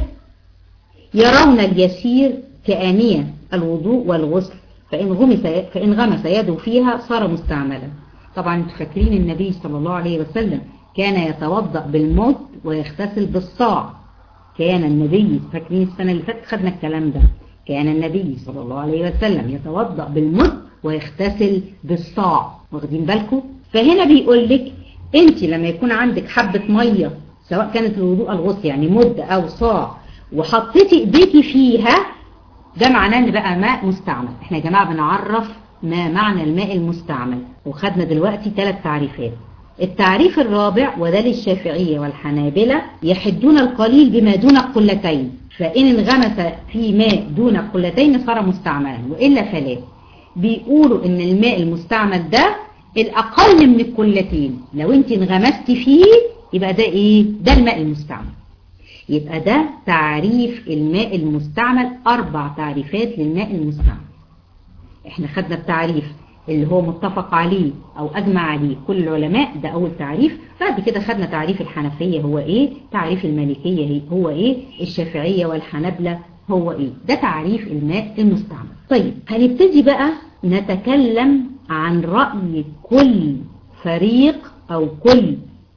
يرون اليسير كآنية الوضوء والغسل فإن غمس فإن غمس يده فيها صار مستعملا طبعا انتوا فاكرين النبي صلى الله عليه وسلم كان يتوضأ بالمد ويغتسل بالصاع كان النبي فاكرين السنة اللي فاتت خدنا الكلام ده كان النبي صلى الله عليه وسلم يتوضأ بالمد ويغتسل بالصاع واخدين بالكم فهنا بيقول لك انت لما يكون عندك حبة مية سواء كانت الوضوء الغسل يعني مد او صاع وحطيتي ايديكي فيها ده معناه ان بقى ماء مستعمل احنا يا جماعة بنعرف ما معنى الماء المستعمل وخدنا دلوقتي ثلاث تعريفات التعريف الرابع وده للشافعية والحنابلة يحدون القليل بما دون القلتين فإن انغمس في ماء دون القلتين صار مستعملا وإلا فلا بيقولوا ان الماء المستعمل ده الأقل من القلتين لو انت انغمست فيه يبقى ده ايه ده الماء المستعمل يبقى ده تعريف الماء المستعمل أربع تعريفات للماء المستعمل احنا خدنا التعريف اللي هو متفق عليه أو أجمع عليه كل العلماء ده أول تعريف بعد كده خدنا تعريف الحنفية هو إيه تعريف المالكية هو إيه الشافعية والحنبلة هو إيه ده تعريف الماء المستعمل طيب هنبتدي بقى نتكلم عن رأي كل فريق أو كل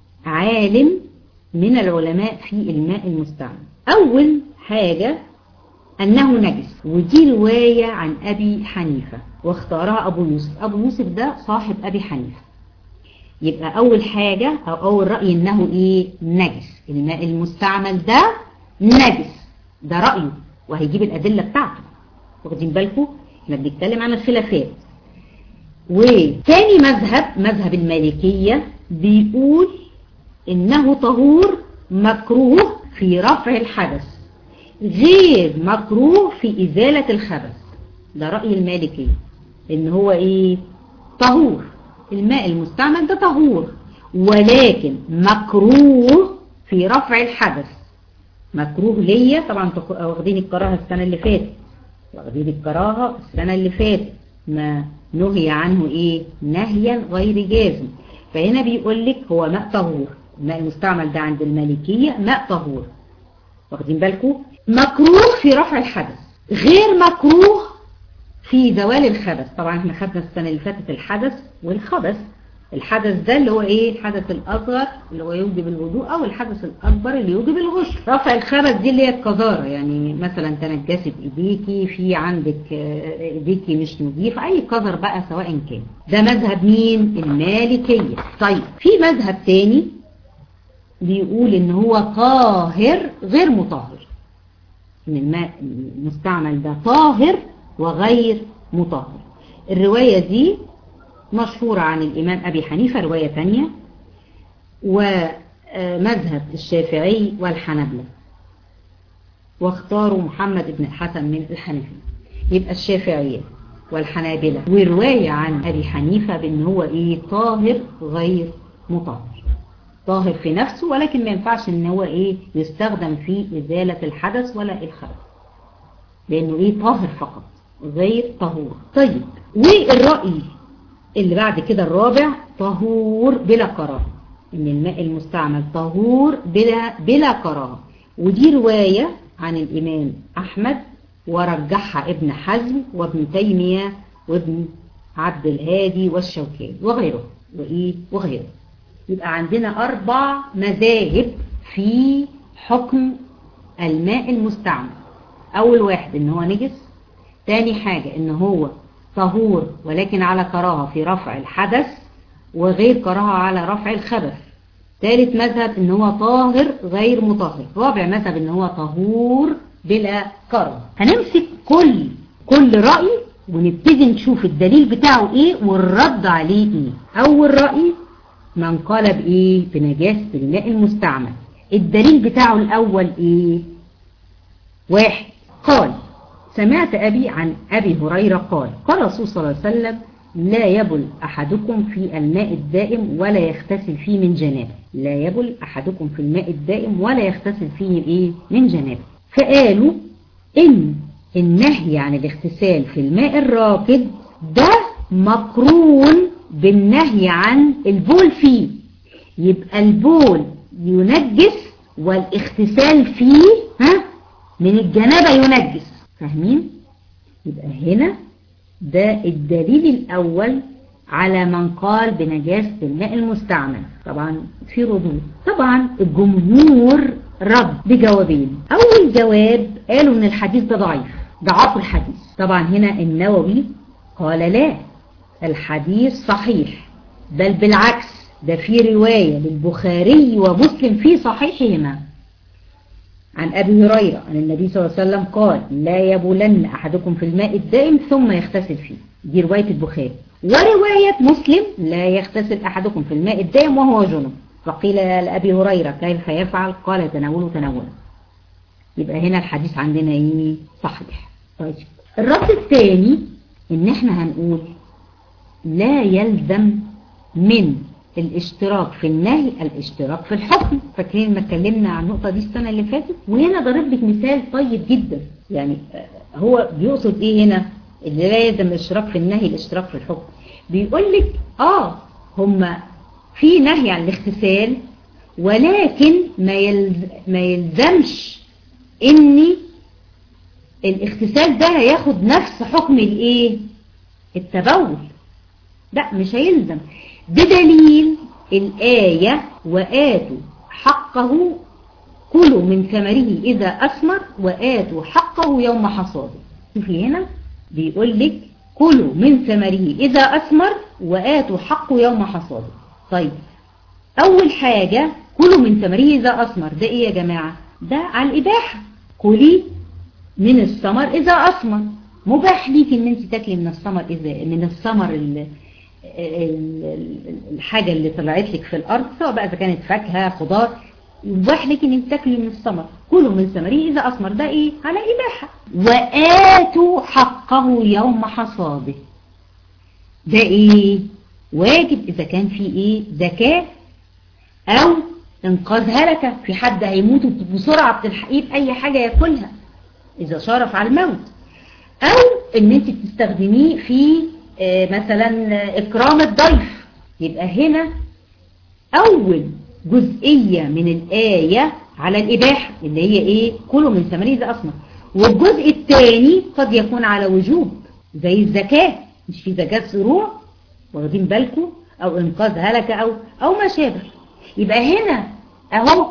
عالم من العلماء في الماء المستعمل أول حاجة أنه نجس ودي رواية عن أبي حنيفة واختارها أبو يوسف أبو يوسف ده صاحب أبي حنيفة يبقى أول حاجة أو أول رأي أنه إيه نجس الماء المستعمل ده نجس ده رأيه وهيجيب الأدلة بتاعته واخدين بالكم احنا بنتكلم عن الخلافات وثاني مذهب مذهب المالكية بيقول إنه طهور مكروه في رفع الحدث غير مكروه في إزالة الخبث ده رأي المالكية ان هو ايه طهور الماء المستعمل ده طهور ولكن مكروه في رفع الحدث مكروه ليا طبعا واخدين الكراهه السنة اللي فاتت واخدين الكراهه السنة اللي فاتت ما نهي عنه ايه نهيا غير جازم فهنا بيقول لك هو ماء طهور الماء المستعمل ده عند المالكية ماء طهور واخدين بالكم مكروه في رفع الحدث غير مكروه في زوال الخبث طبعا احنا خدنا السنة اللي فاتت الحدث والخبث الحدث ده اللي هو ايه الحدث الأصغر اللي هو يوجب الوضوء أو الحدث الأكبر اللي يوجب الغسل رفع الخبث دي اللي هي القذارة يعني مثلا تنجسي بإيديكي في عندك إيديكي مش نظيف أي قذر بقى سواء كان ده مذهب مين المالكية طيب في مذهب تاني بيقول ان هو طاهر غير مطهر ان الماء المستعمل ده طاهر وغير مطهر الرواية دي مشهورة عن الإمام أبي حنيفة رواية تانية ومذهب الشافعي والحنبلة واختاروا محمد بن الحسن من الحنفي يبقى الشافعية والحنابلة ورواية عن أبي حنيفة بأن هو إيه طاهر غير مطهر طاهر في نفسه ولكن ما ينفعش ان هو ايه يستخدم في ازالة الحدث ولا الخبث لانه ايه طاهر فقط غير طهور طيب والرأي اللي بعد كده الرابع طهور بلا كراهه ان الماء المستعمل طهور بلا بلا كراهه ودي رواية عن الامام احمد ورجحها ابن حزم وابن تيمية وابن عبد الهادي والشوكاني وغيره وايه وغيره يبقى عندنا أربع مذاهب في حكم الماء المستعمل أول واحد إن هو نجس تاني حاجة إن هو طهور ولكن على كراهة في رفع الحدث وغير كراهة على رفع الخبث ثالث مذهب إن هو طاهر غير مطهر رابع مذهب إن هو طهور بلا كراهة هنمسك كل كل رأي ونبتدي نشوف الدليل بتاعه إيه والرد عليه إيه أول رأي من قال بإيه بنجاسة الماء المستعمل الدليل بتاعه الأول إيه واحد قال سمعت أبي عن أبي هريرة قال قال رسول صلى الله عليه وسلم لا يبل أحدكم في الماء الدائم ولا يغتسل فيه من جنابه لا يبل أحدكم في الماء الدائم ولا يغتسل فيه إيه من جنابه فقالوا إن النهي عن الاغتسال في الماء الراكد ده مقرون بالنهي عن البول فيه يبقى البول ينجس والاغتسال فيه ها من الجنابة ينجس فاهمين يبقى هنا ده الدليل الأول على من قال بنجاسة الماء المستعمل طبعا في ردود طبعا الجمهور رد بجوابين أول جواب قالوا ان الحديث ده ضعيف ضعاف الحديث طبعا هنا النووي قال لا الحديث صحيح بل بالعكس ده في رواية للبخاري ومسلم في صحيحهما عن أبي هريرة عن النبي صلى الله عليه وسلم قال لا يبولن أحدكم في الماء الدائم ثم يغتسل فيه دي رواية البخاري ورواية مسلم لا يغتسل أحدكم في الماء الدائم وهو جنب فقيل لأبي هريرة كيف يفعل قال تناوله تناولا يبقى هنا الحديث عندنا ايه صحيح طيب الرد الثاني ان احنا هنقول لا يلزم من الاشتراك في النهي الاشتراك في الحكم فاكرين ما اتكلمنا عن النقطة دي السنة اللي فاتت وهنا ضرب لك مثال طيب جدا يعني هو بيقصد ايه هنا اللي لا يلزم الاشتراك في النهي الاشتراك في الحكم بيقول لك اه هما في نهي عن الاغتسال ولكن ما, يلز ما يلزمش ان الاغتسال ده هياخد نفس حكم الايه التبول لا مش هيلزم بدليل الآية وآتوا حقه كلوا من ثمره إذا أثمر وآتوا حقه يوم حصاده شوفي هنا بيقول لك كلوا من ثمره إذا أثمر وآتوا حقه يوم حصاده طيب أول حاجة كلوا من ثمره إذا أثمر ده إيه يا جماعة ده على الإباحة كلي من الثمر إذا أثمر مباح ليك ان انت تاكلي من الثمر اذا من الثمر الحاجة اللي طلعت لك في الارض سواء بقى اذا كانت فاكهة خضار مباح لك ان انت تاكلي من الثمر كلوا من ثمره اذا اثمر ده ايه على اباحة واتوا حقه يوم حصاده ده ايه واجب اذا كان في ايه زكاة او انقاذ هلكة في حد هيموت بسرعة بتلحقيه بأي حاجة ياكلها إذا شارف على الموت أو إن أنت بتستخدميه في مثلا إكرام الضيف يبقى هنا أول جزئية من الآية على الإباحة اللي هي إيه كله من ثمانية ده أصلا والجزء الثاني قد يكون على وجوب زي الزكاة مش في زكاة زروع واخدين بالكم أو إنقاذ هلكة أو أو ما شابه يبقى هنا اهو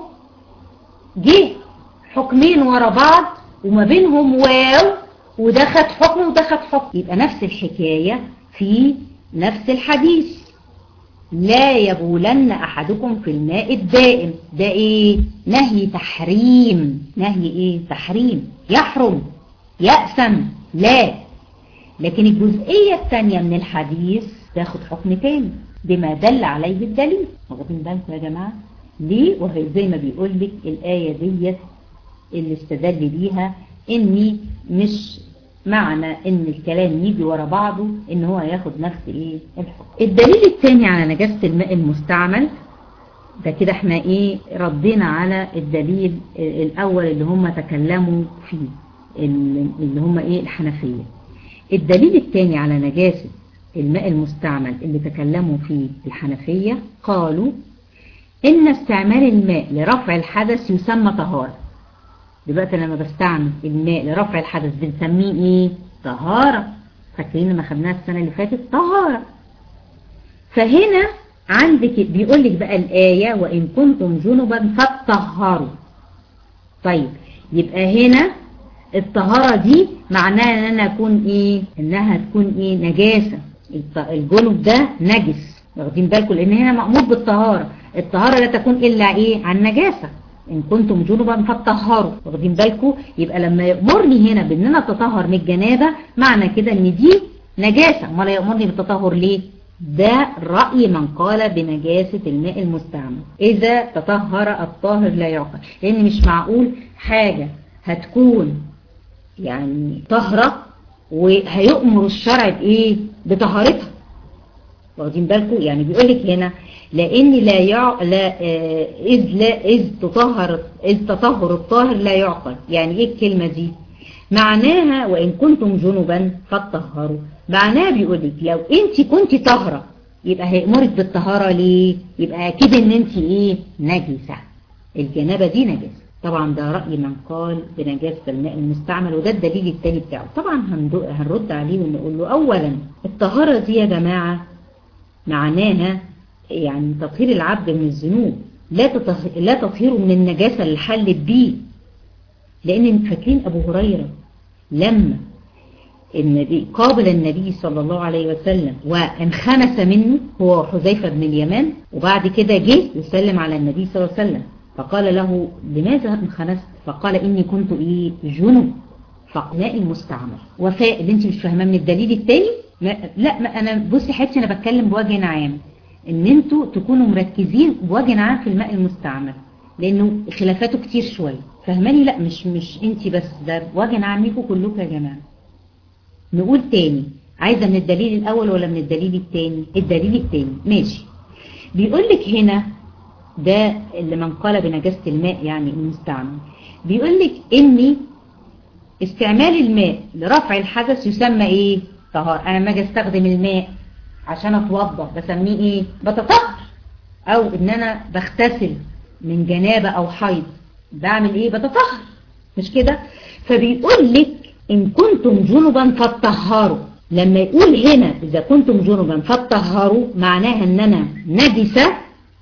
جه حكمين ورا بعض وما بينهم واو وده خد حكم وده خد حكم يبقى نفس الحكاية في نفس الحديث لا يبولن أحدكم في الماء الدائم ده ايه نهي تحريم نهي ايه تحريم يحرم يأسم لا لكن الجزئية الثانية من الحديث تاخد حكم تاني بما دل عليه الدليل واخدين بالكم يا جماعة ليه وهي زي ما بيقول لك الآية ديت اللي استدل بيها اني مش معنى ان الكلام يجي ورا بعضه ان هو ياخد نفس ايه الحكم الدليل الثاني على نجاسة الماء المستعمل ده كده احنا ايه ردينا على الدليل الاول اللي هم تكلموا فيه اللي هم ايه الحنفية الدليل الثاني على نجاسة الماء المستعمل اللي تكلموا فيه الحنفية قالوا إن استعمال الماء لرفع الحدث يسمى طهارة دلوقتي لما بستعمل الماء لرفع الحدث بنسميه ايه طهارة فاكرين لما خدناها السنة اللي فاتت طهارة فهنا عندك بيقول لك بقى الآية وإن كنتم جنبا فاتطهروا طيب يبقى هنا الطهارة دي معناها ان انا اكون ايه انها تكون ايه نجاسة الجنب ده نجس واخدين بالكم لان هنا مأمور بالطهارة الطهارة لا تكون الا ايه عن نجاسة ان كنتم جنبا فاتطهروا واخدين بالكم يبقى لما يأمرني هنا بان انا اتطهر من الجنابة معنى كده ان دي نجاسة امال يأمرني بالتطهر ليه ده رأي من قال بنجاسة الماء المستعمل إذا تطهر الطاهر لا يعقل لأن مش معقول حاجة هتكون يعني طهرة وهيؤمر الشرع بإيه بطهارتها واخدين بالكم يعني بيقول لك هنا لأن لا يع... لا آه إذ لا إذ تطهر إذ تطهر الطاهر لا يعقل يعني إيه الكلمة دي معناها وإن كنتم جنبا فاتطهروا معناها بيقول لك لو أنت كنت طاهرة يبقى هيأمرك بالطهارة ليه يبقى أكيد إن أنت إيه نجسة الجنابة دي نجسة طبعا ده رأي من قال بنجاسة الماء المستعمل وده الدليل التاني بتاعه طبعا هنرد عليه ونقول له أولا الطهارة دي يا جماعة معناها يعني تطهير العبد من الذنوب لا تطهير لا تطهيره من النجاسة اللي حلت بيه لأن فاكرين أبو هريرة لما النبي قابل النبي صلى الله عليه وسلم وانخنس منه هو حذيفة بن اليمان وبعد كده جه يسلم على النبي صلى الله عليه وسلم فقال له لماذا انخنست فقال إني كنت إيه جنب فقناء المستعمل وفاء اللي انت مش فاهماه من الدليل التاني ما لا ما انا بصي حياتي انا بتكلم بوجه عام ان انتوا تكونوا مركزين بوجه عام في الماء المستعمل لانه خلافاته كتير شويه فاهماني لا مش مش انت بس ده بوجه عام ليكم كلكم يا جماعه نقول تاني عايزه من الدليل الاول ولا من الدليل التاني الدليل التاني ماشي بيقول لك هنا ده اللي من قال بنجاسه الماء يعني المستعمل بيقول لك اني استعمال الماء لرفع الحدث يسمى ايه طهار انا لما اجي استخدم الماء عشان اتوضا بسميه ايه بتطهر او ان انا بغتسل من جنابه او حيض بعمل ايه بتطهر مش كده فبيقول لك ان كنتم جنبا فاتطهروا لما يقول هنا اذا كنتم جنبا فاتطهروا معناها ان انا نجسه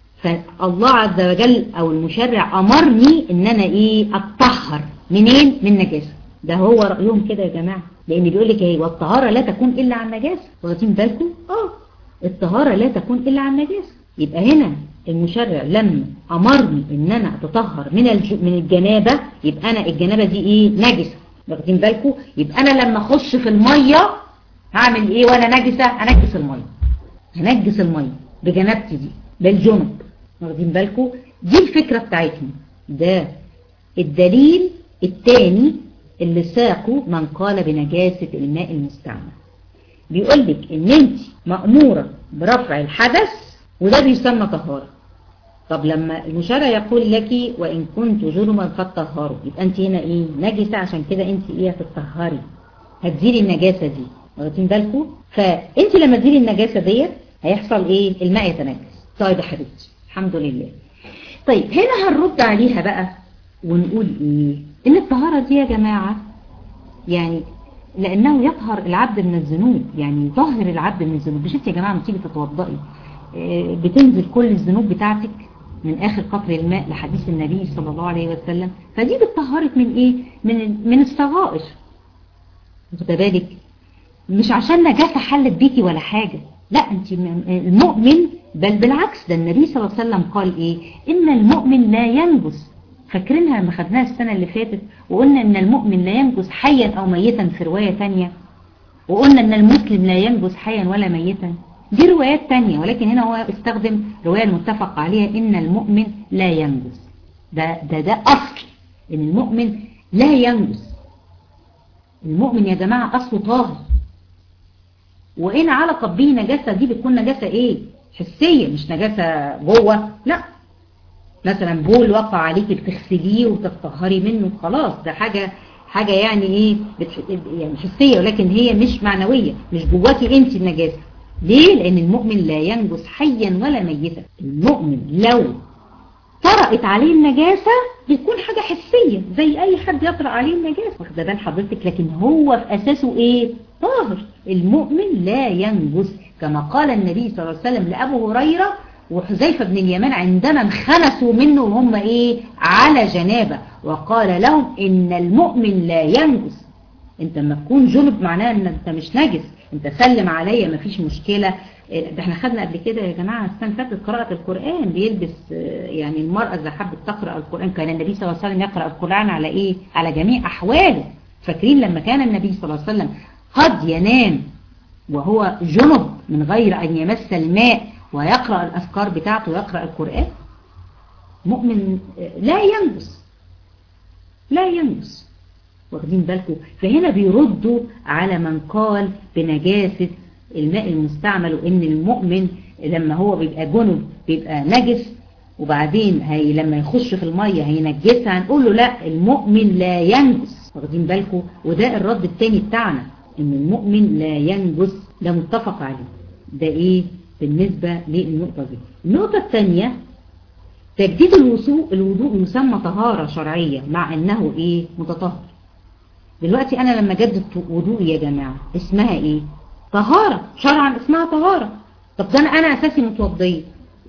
فالله عز وجل او المشرع امرني ان انا ايه اتطهر منين من نجاسه ده هو رأيهم كده يا جماعة لأن بيقول لك ايه والطهارة لا تكون إلا عن نجاسة واخدين بالكم اه الطهارة لا تكون إلا عن نجاسة يبقى هنا المشرع لما أمرني إن أنا أتطهر من الج... من الجنابة يبقى أنا الجنابة دي إيه نجسة واخدين بالكم يبقى أنا لما أخش في المية هعمل إيه وأنا نجسة هنجس المية هنجس المية بجنابتي دي بالجنب واخدين بالكم دي الفكرة بتاعتهم ده الدليل الثاني اللي ساقوا من قال بنجاسة الماء المستعمل بيقول لك ان انت مأمورة برفع الحدث وده بيسمى طهارة طب لما المشارع يقول لك وإن كنت جرما فاتطهروا يبقى انت هنا ايه نجسة عشان كده انت ايه هتتطهري هتزيلي النجاسة دي واخدين بالكم فانت لما تزيلي النجاسة ديت هيحصل ايه الماء يتنجس طيب يا حبيبتي الحمد لله طيب هنا هنرد عليها بقى ونقول ايه ان الطهارة دي يا جماعة يعني لانه يطهر العبد من الذنوب يعني يطهر العبد من الذنوب مش انت يا جماعة لما تيجي تتوضئي بتنزل كل الذنوب بتاعتك من اخر قطر الماء لحديث النبي صلى الله عليه وسلم فدي بتطهرك من ايه من من الصغائر واخده بالك مش عشان نجاسة حلت بيكي ولا حاجة لا انت المؤمن بل بالعكس ده النبي صلى الله عليه وسلم قال ايه ان المؤمن لا ينجس فاكرينها لما خدناها السنة اللي فاتت وقلنا ان المؤمن لا ينجس حيا او ميتا في رواية تانية وقلنا ان المسلم لا ينجس حيا ولا ميتا دي روايات تانية ولكن هنا هو استخدم رواية المتفق عليها ان المؤمن لا ينجس ده ده ده اصل ان المؤمن لا ينجس المؤمن يا جماعة اصله طاهر وإن علقت به نجاسة دي بتكون نجاسة إيه حسية مش نجاسة جوه لا مثلا بول وقع عليك بتغسليه وتطهري منه خلاص ده حاجة حاجة يعني إيه بتح... يعني حسية ولكن هي مش معنوية مش جواكي أنت النجاسة ليه لأن المؤمن لا ينجس حيا ولا ميتا المؤمن لو طرقت عليه النجاسة بتكون حاجة حسية زي أي حد يطرق عليه النجاسة واخده بال حضرتك لكن هو في أساسه إيه طاهر المؤمن لا ينجس كما قال النبي صلى الله عليه وسلم لأبو هريرة وحذيفة بن اليمان عندما انخنسوا منه وهم إيه على جنابة وقال لهم إن المؤمن لا ينجس انت لما تكون جنب معناه ان انت مش نجس انت سلم عليا مفيش مشكلة ده احنا خدنا قبل كده يا جماعة السنة فاتت قراءة القرآن بيلبس يعني المرأة إذا حبت تقرأ القرآن كان النبي صلى الله عليه وسلم يقرأ القرآن على ايه على جميع أحواله فاكرين لما كان النبي صلى الله عليه وسلم قد ينام وهو جنب من غير أن يمس الماء ويقرأ الأذكار بتاعته ويقرأ القرآن مؤمن لا ينجس لا ينجس واخدين بالكم فهنا بيردوا على من قال بنجاسة الماء المستعمل وان المؤمن لما هو بيبقى جنب بيبقى نجس وبعدين هي لما يخش في المية هينجسها هنقول له لا المؤمن لا ينجس واخدين بالكم وده الرد التاني بتاعنا ان المؤمن لا ينجس ده متفق عليه ده ايه بالنسبة للنقطة دي النقطة الثانية تجديد الوضوء الوضوء يسمى طهارة شرعية مع انه ايه متطهر دلوقتي انا لما جدد وضوءي يا جماعة اسمها ايه طهارة شرعا اسمها طهارة طب ده انا انا اساسي متوضية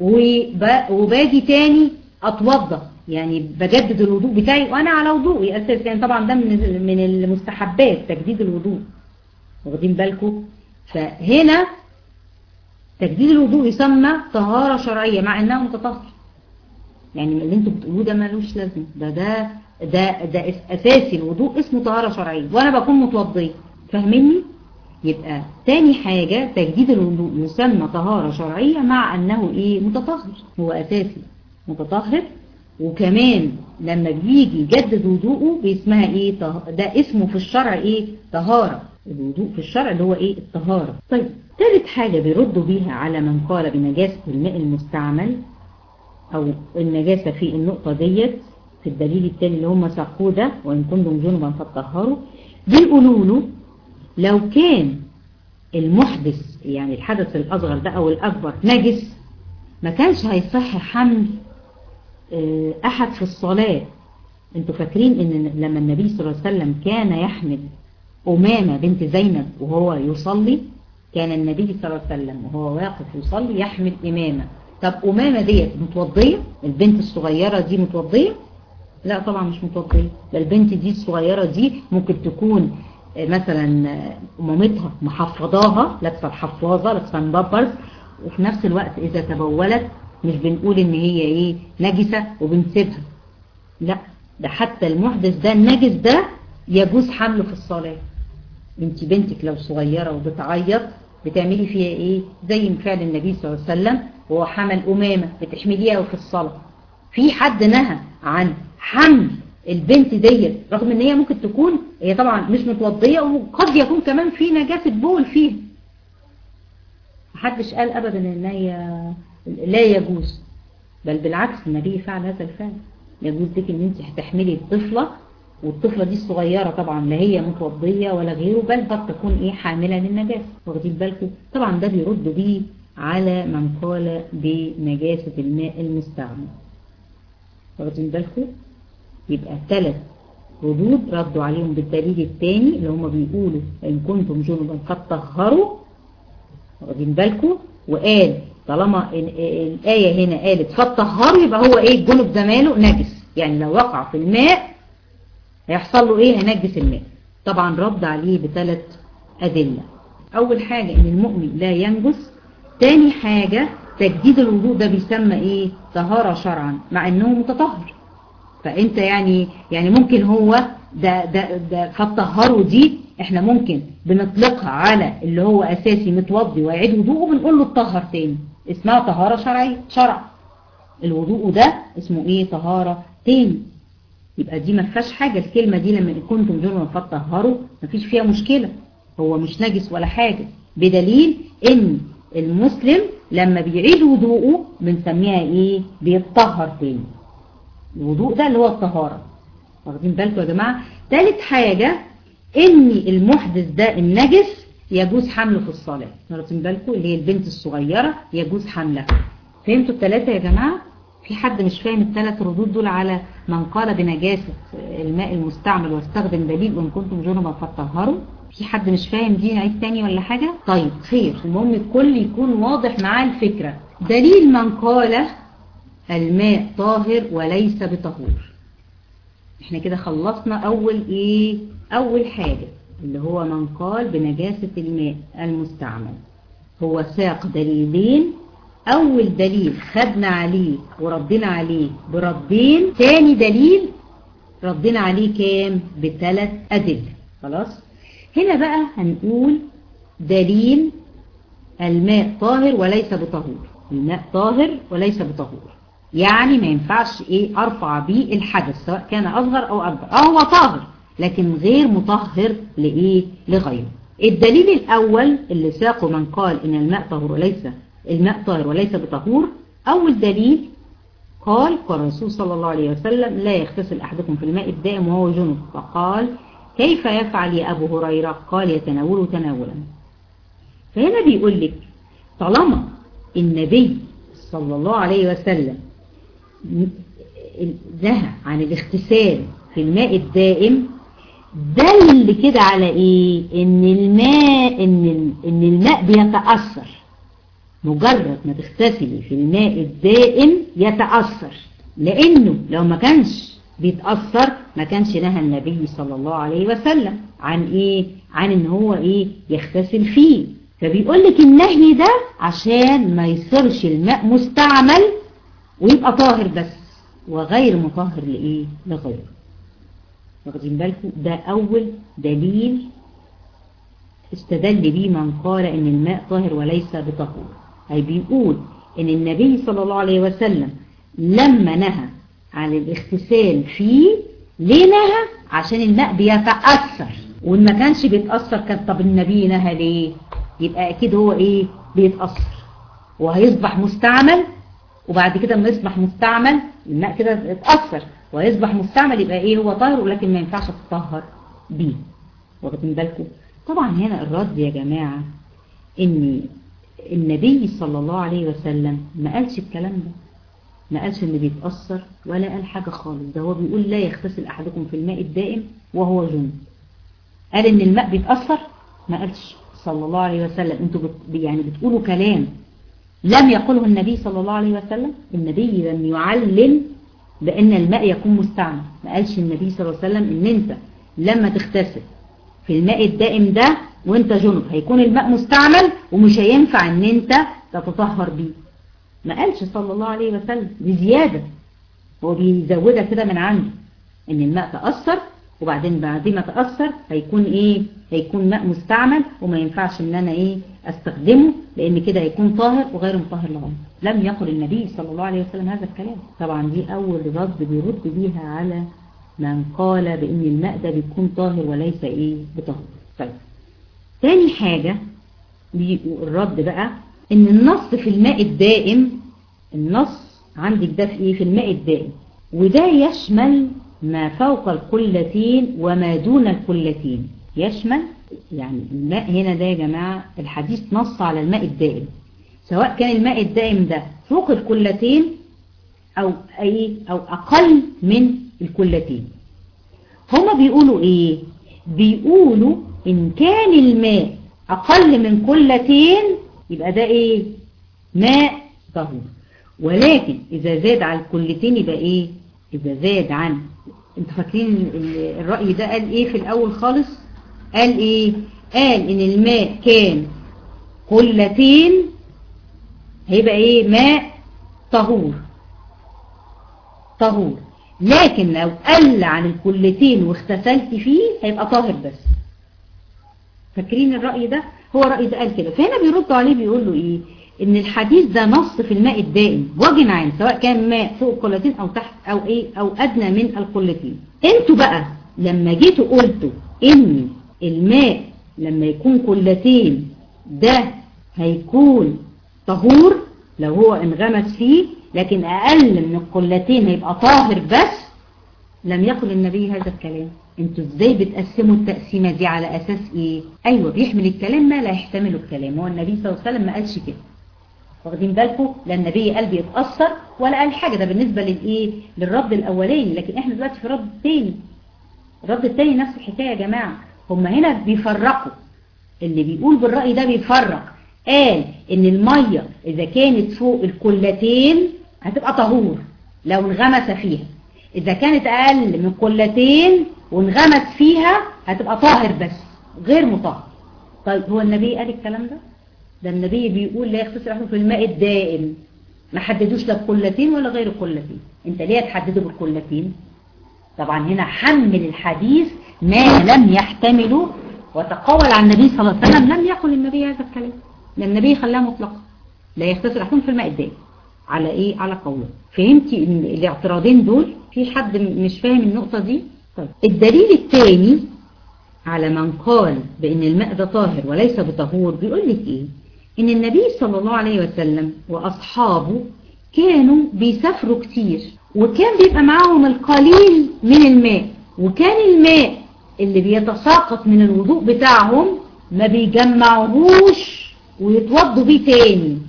وباجي تاني اتوضى يعني بجدد الوضوء بتاعي وانا على وضوئي اساسا يعني طبعا ده من من المستحبات تجديد الوضوء واخدين بالكم فهنا تجديد الوضوء يسمى طهارة شرعية مع انها متطهر يعني اللي انتوا بتقولوه ده ملوش لازمه ده ده ده ده اساسي الوضوء اسمه طهارة شرعية وانا بكون متوضية فاهميني يبقى تاني حاجة تجديد الوضوء يسمى طهارة شرعية مع انه ايه متطهر هو اساسي متطهر وكمان لما بيجي يجدد وضوءه باسمها ايه ده اسمه في الشرع ايه طهارة الوضوء في الشرع اللي هو ايه الطهارة طيب ثالث حاجة بيردوا بيها على من قال بنجاسة الماء المستعمل او النجاسة في النقطة ديت في الدليل التاني اللي هم ساقوه ده وان كنتم جنبا فاتطهروا بيقولوا له لو كان المحدث يعني الحدث الأصغر ده أو الأكبر نجس ما كانش هيصح حمل أحد في الصلاة انتوا فاكرين ان لما النبي صلى الله عليه وسلم كان يحمل أمامة بنت زينب وهو يصلي كان النبي صلى الله عليه وسلم وهو واقف يصلي يحمل إمامة طب أمامة ديت متوضية البنت الصغيرة دي متوضية لا طبعا مش متوضية البنت دي الصغيرة دي ممكن تكون مثلا مامتها محفظاها لابسه الحفاظه لابسه مببرز وفي نفس الوقت اذا تبولت مش بنقول ان هي ايه نجسه وبنسيبها لا ده حتى المحدث ده النجس ده يجوز حمله في الصلاه انت بنتك لو صغيره وبتعيط بتعملي فيها ايه زي فعل النبي صلى الله عليه وسلم وهو حمل امامه بتحمليها في الصلاه في حد نهى عن حمل البنت ديت رغم ان هي ممكن تكون هي طبعا مش متوضية وقد يكون كمان في نجاسة بول فيها محدش قال ابدا ان هي لا يجوز بل بالعكس النبي فعل هذا الفعل يجوز لك ان انت هتحملي الطفلة والطفلة دي الصغيرة طبعا لا هي متوضية ولا غيره بل قد تكون ايه حاملة للنجاسة واخدين بالكم طبعا ده بيرد بيه على من قال بنجاسة الماء المستعمل واخدين بالكم يبقى ثلاث ردود ردوا عليهم بالدليل الثاني اللي هم بيقولوا ان كنتم جنبا فطهروا واخدين بالكم وقال طالما الآية هنا قالت فطهروا يبقى هو ايه الجنب زمانه نجس يعني لو وقع في الماء هيحصل له ايه هينجس الماء طبعا رد عليه بثلاث أدلة أول حاجة ان المؤمن لا ينجس تاني حاجة تجديد الوضوء ده بيسمى ايه طهارة شرعا مع انه متطهر فانت يعني يعني ممكن هو ده ده ده فالطهاره دي احنا ممكن بنطلقها على اللي هو اساسي متوضي ويعيد وضوءه بنقول له اتطهر تاني اسمها طهارة شرعية شرع الوضوء ده اسمه ايه طهارة تاني يبقى دي ما فيهاش حاجة الكلمة دي لما كنتم جنبا فطهروا ما فيش فيها مشكلة هو مش نجس ولا حاجة بدليل ان المسلم لما بيعيد وضوءه بنسميها ايه بيتطهر تاني الوضوء ده اللي هو الطهارة واخدين بالكم يا جماعة ثالث حاجة ان المحدث ده النجس يجوز حمله في الصلاة واخدين بالكم اللي هي البنت الصغيرة يجوز حملها فهمتوا الثلاثة يا جماعة في حد مش فاهم الثلاث ردود دول على من قال بنجاسة الماء المستعمل واستخدم دليل وان كنتم جنبا فطهروا في حد مش فاهم دي نعيد تاني ولا حاجة طيب خير المهم الكل يكون واضح معاه الفكرة دليل من قال الماء طاهر وليس بطهور احنا كده خلصنا اول ايه اول حاجة اللي هو من قال بنجاسة الماء المستعمل هو ساق دليلين اول دليل خدنا عليه وردنا عليه بردين تاني دليل ردنا عليه كام بثلاث ادلة خلاص هنا بقى هنقول دليل الماء طاهر وليس بطهور الماء طاهر وليس بطهور يعني ما ينفعش ايه ارفع بيه الحدث سواء كان اصغر او اكبر اه هو طاهر لكن غير مطهر لايه لغيره الدليل الاول اللي ساقه من قال ان الماء طهور وليس الماء طاهر وليس بطهور اول دليل قال قال الرسول صلى الله عليه وسلم لا يغتسل احدكم في الماء الدائم وهو جنب فقال كيف يفعل يا ابو هريرة قال يتناوله تناولا فهنا بيقول لك طالما النبي صلى الله عليه وسلم نهى عن الاغتسال في الماء الدائم دل كده على ايه ان الماء ان ان الماء بيتأثر مجرد ما تغتسلي في الماء الدائم يتأثر لانه لو ما كانش بيتأثر ما كانش نهى النبي صلى الله عليه وسلم عن ايه عن ان هو ايه يغتسل فيه فبيقول لك النهي ده عشان ما يصيرش الماء مستعمل ويبقى طاهر بس وغير مطهر لإيه لغيره واخدين بالكم ده أول دليل استدل بيه من قال إن الماء طاهر وليس بطهور أي بيقول إن النبي صلى الله عليه وسلم لما نهى عن الاغتسال فيه ليه نهى عشان الماء بيتأثر وإن ما كانش بيتأثر كان طب النبي نهى ليه يبقى أكيد هو إيه بيتأثر وهيصبح مستعمل وبعد كده لما يصبح مستعمل الماء كده اتأثر ويصبح مستعمل يبقى ايه هو طاهر ولكن ما ينفعش تطهر بيه واخدين بالكم طبعا هنا الرد يا جماعة ان النبي صلى الله عليه وسلم ما قالش الكلام ده ما قالش ان بيتأثر ولا قال حاجة خالص ده هو بيقول لا يغتسل احدكم في الماء الدائم وهو جنب قال ان الماء بيتأثر ما قالش صلى الله عليه وسلم انتوا بت يعني بتقولوا كلام لم يقله النبي صلى الله عليه وسلم النبي لم يعلم بأن الماء يكون مستعمل ما قالش النبي صلى الله عليه وسلم ان انت لما تغتسل في الماء الدائم ده وانت جنب هيكون الماء مستعمل ومش هينفع ان انت تتطهر بيه ما قالش صلى الله عليه وسلم بزيادة هو بيزودها كده من عنده ان الماء تأثر وبعدين بعد ما تأثر هيكون ايه هيكون ماء مستعمل وما ينفعش ان انا ايه استخدمه لان كده هيكون طاهر وغير مطهر لهم لم يقل النبي صلى الله عليه وسلم هذا الكلام طبعا دي اول رد بيرد بيها على من قال بان الماء ده بيكون طاهر وليس ايه بطهر طيب تاني حاجة الرد بقى ان النص في الماء الدائم النص عندك ده في ايه في الماء الدائم وده يشمل ما فوق القلتين وما دون القلتين يشمل يعني الماء هنا ده يا جماعة الحديث نص على الماء الدائم سواء كان الماء الدائم ده فوق القلتين او اي او اقل من القلتين هما بيقولوا ايه بيقولوا ان كان الماء اقل من قلتين يبقى ده ايه ماء طهور ولكن اذا زاد على القلتين يبقى ايه اذا زاد عن انتوا فاكرين الرأي ده قال ايه في الاول خالص قال ايه قال ان الماء كان قلتين هيبقى ايه ماء طهور طهور لكن لو قل عن الكلتين واغتسلت فيه هيبقى طاهر بس فاكرين الرأي ده هو الرأي ده قال كده فهنا بيردوا عليه بيقول له ايه ان الحديث ده نص في الماء الدائم وجن عين سواء كان ماء فوق القلتين او تحت او ايه او ادنى من القلتين انتوا بقى لما جيتوا قلتوا ان الماء لما يكون قلتين ده هيكون طهور لو هو انغمس فيه لكن أقل من القلتين هيبقى طاهر بس لم يقل النبي هذا الكلام انتوا ازاي بتقسموا التقسيمة دي على اساس ايه ايوه بيحمل الكلام ما لا يحتمل الكلام هو النبي صلى الله عليه وسلم ما قالش كده واخدين بالكم لا النبي قال بيتأثر ولا قال حاجة ده بالنسبة للايه للرد الاولاني لكن احنا دلوقتي في رد تاني الرد التاني نفس الحكاية يا جماعة هم هنا بيفرقوا اللي بيقول بالرأي ده بيفرق قال ان المية اذا كانت فوق الكلتين هتبقى طهور لو انغمس فيها اذا كانت اقل من قلتين وانغمس فيها هتبقى طاهر بس غير مطهر طيب هو النبي قال الكلام ده ده النبي بيقول لا يغتسل احدكم في الماء الدائم ما حددوش لا بقلتين ولا غير قلتين انت ليه تحدده بالقلتين طبعا هنا حمل الحديث ما لم يحتمله وتقول عن النبي صلى الله عليه وسلم لم يقل النبي هذا الكلام لأن النبي خلاها مطلقة لا يغتسل احدكم في الماء الدائم على ايه على قوله فهمتي ان الاعتراضين دول في حد مش فاهم النقطة دي طيب الدليل الثاني على من قال بان الماء ده طاهر وليس بطهور بيقول لك ايه ان النبي صلى الله عليه وسلم واصحابه كانوا بيسافروا كتير وكان بيبقى معاهم القليل من الماء وكان الماء اللي بيتساقط من الوضوء بتاعهم ما بيجمعوهوش ويتوضوا بيه تاني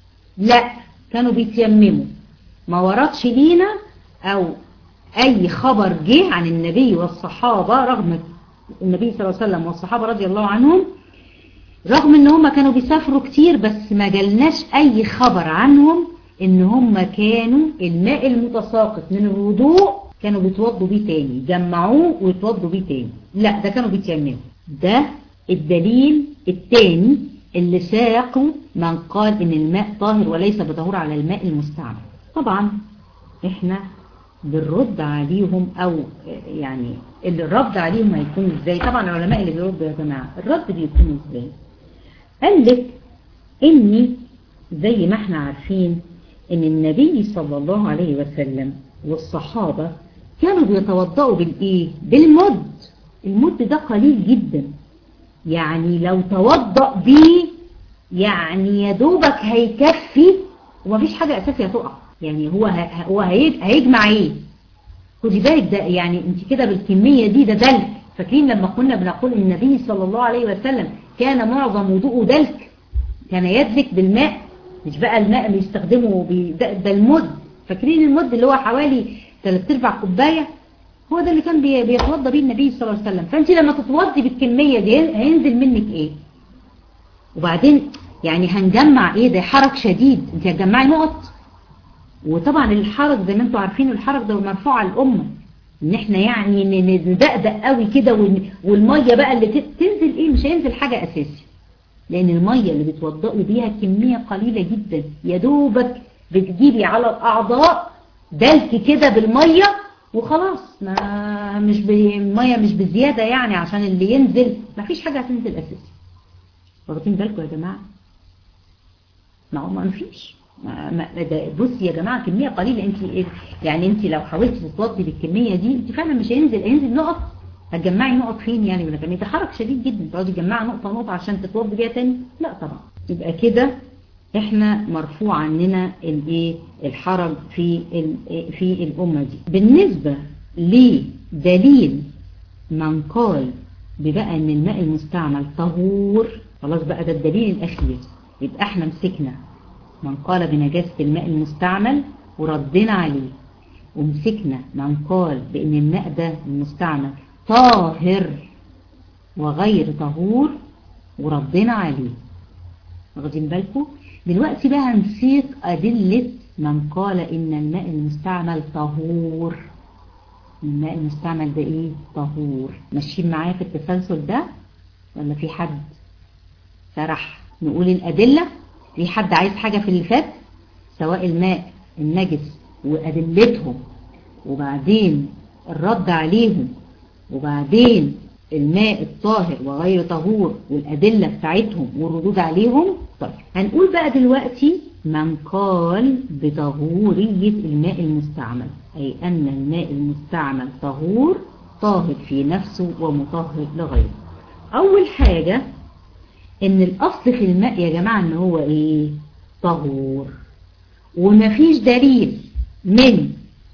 لا كانوا بيتيمموا ما وردش لينا او اي خبر جه عن النبي والصحابة رغم النبي صلى الله عليه وسلم والصحابة رضي الله عنهم رغم ان هم كانوا بيسافروا كتير بس ما جالناش اي خبر عنهم ان هم كانوا الماء المتساقط من الوضوء كانوا بيتوضوا بيه تاني جمعوه ويتوضوا بيه تاني لا ده كانوا بيتيمموا ده الدليل الثاني اللي ساقوا من قال ان الماء طاهر وليس بطهور على الماء المستعمل طبعا احنا بالرد عليهم او يعني اللي الرد عليهم هيكون ازاي طبعا العلماء اللي بيردوا يا جماعة الرد بيكون ازاي قال لك اني زي ما احنا عارفين ان النبي صلى الله عليه وسلم والصحابة كانوا بيتوضأوا بالايه بالمد المد ده قليل جدا يعني لو توضأ بيه يعني يا دوبك هيكفي ومفيش حاجة اساسية تقع يعني هو هو هيجمع ايه خدي بالك ده يعني انت كده بالكمية دي ده دلك فاكرين لما كنا بنقول النبي صلى الله عليه وسلم كان معظم وضوءه دلك كان يدلك بالماء مش بقى الماء اللي يستخدمه ده, ده المد فاكرين المد اللي هو حوالي 3 ارباع كوبايه هو ده اللي كان بيتوضى بيه النبي صلى الله عليه وسلم فانت لما تتوضي بالكمية دي هينزل منك ايه وبعدين يعني هنجمع ايه ده حرج شديد انت هتجمعي نقط وطبعا الحرج زي ما انتم عارفين الحرج ده مرفوع على الامه ان احنا يعني ندقدق قوي كده والميه بقى اللي تنزل ايه مش هينزل حاجة اساسي لان الميه اللي بتوضئوا بيها كمية قليلة جدا يا دوبك بتجيبي على الاعضاء دلك كده بالميه وخلاص ما مش الميه مش بزيادة يعني عشان اللي ينزل ما فيش حاجة هتنزل اساسي واخدين بالكم يا جماعة ما هو ما فيش بصي يا جماعة كمية قليلة انت يعني انت لو حاولتي تتوضي بالكمية دي انت فعلا مش هينزل هينزل نقط هتجمعي نقط فين يعني ولا كمية ده حرج شديد جدا تقعدي تجمعي نقطة نقطة عشان تتوضي بيها تاني لا طبعا يبقى كده احنا مرفوع عننا الايه الحرج في في الامه دي بالنسبه لدليل من قال ببقى ان الماء المستعمل طهور خلاص بقى ده الدليل الاخير يبقى احنا مسكنا من قال بنجاسه الماء المستعمل وردنا عليه ومسكنا من قال بان الماء ده المستعمل طاهر وغير طهور وردنا عليه واخدين بالكم دلوقتي بقى هنسيق أدلة من قال إن الماء المستعمل طهور الماء المستعمل ده إيه طهور ماشيين معايا في التسلسل ده ولا في حد سرح نقول الأدلة في حد عايز حاجة في اللي فات سواء الماء النجس وأدلتهم وبعدين الرد عليهم وبعدين الماء الطاهر وغير طهور والأدلة بتاعتهم والردود عليهم طيب هنقول بقى دلوقتي من قال بطهورية الماء المستعمل أي أن الماء المستعمل طهور طاهر في نفسه ومطهر لغيره أول حاجة إن الأصل في الماء يا جماعة إن هو إيه طهور ومفيش دليل من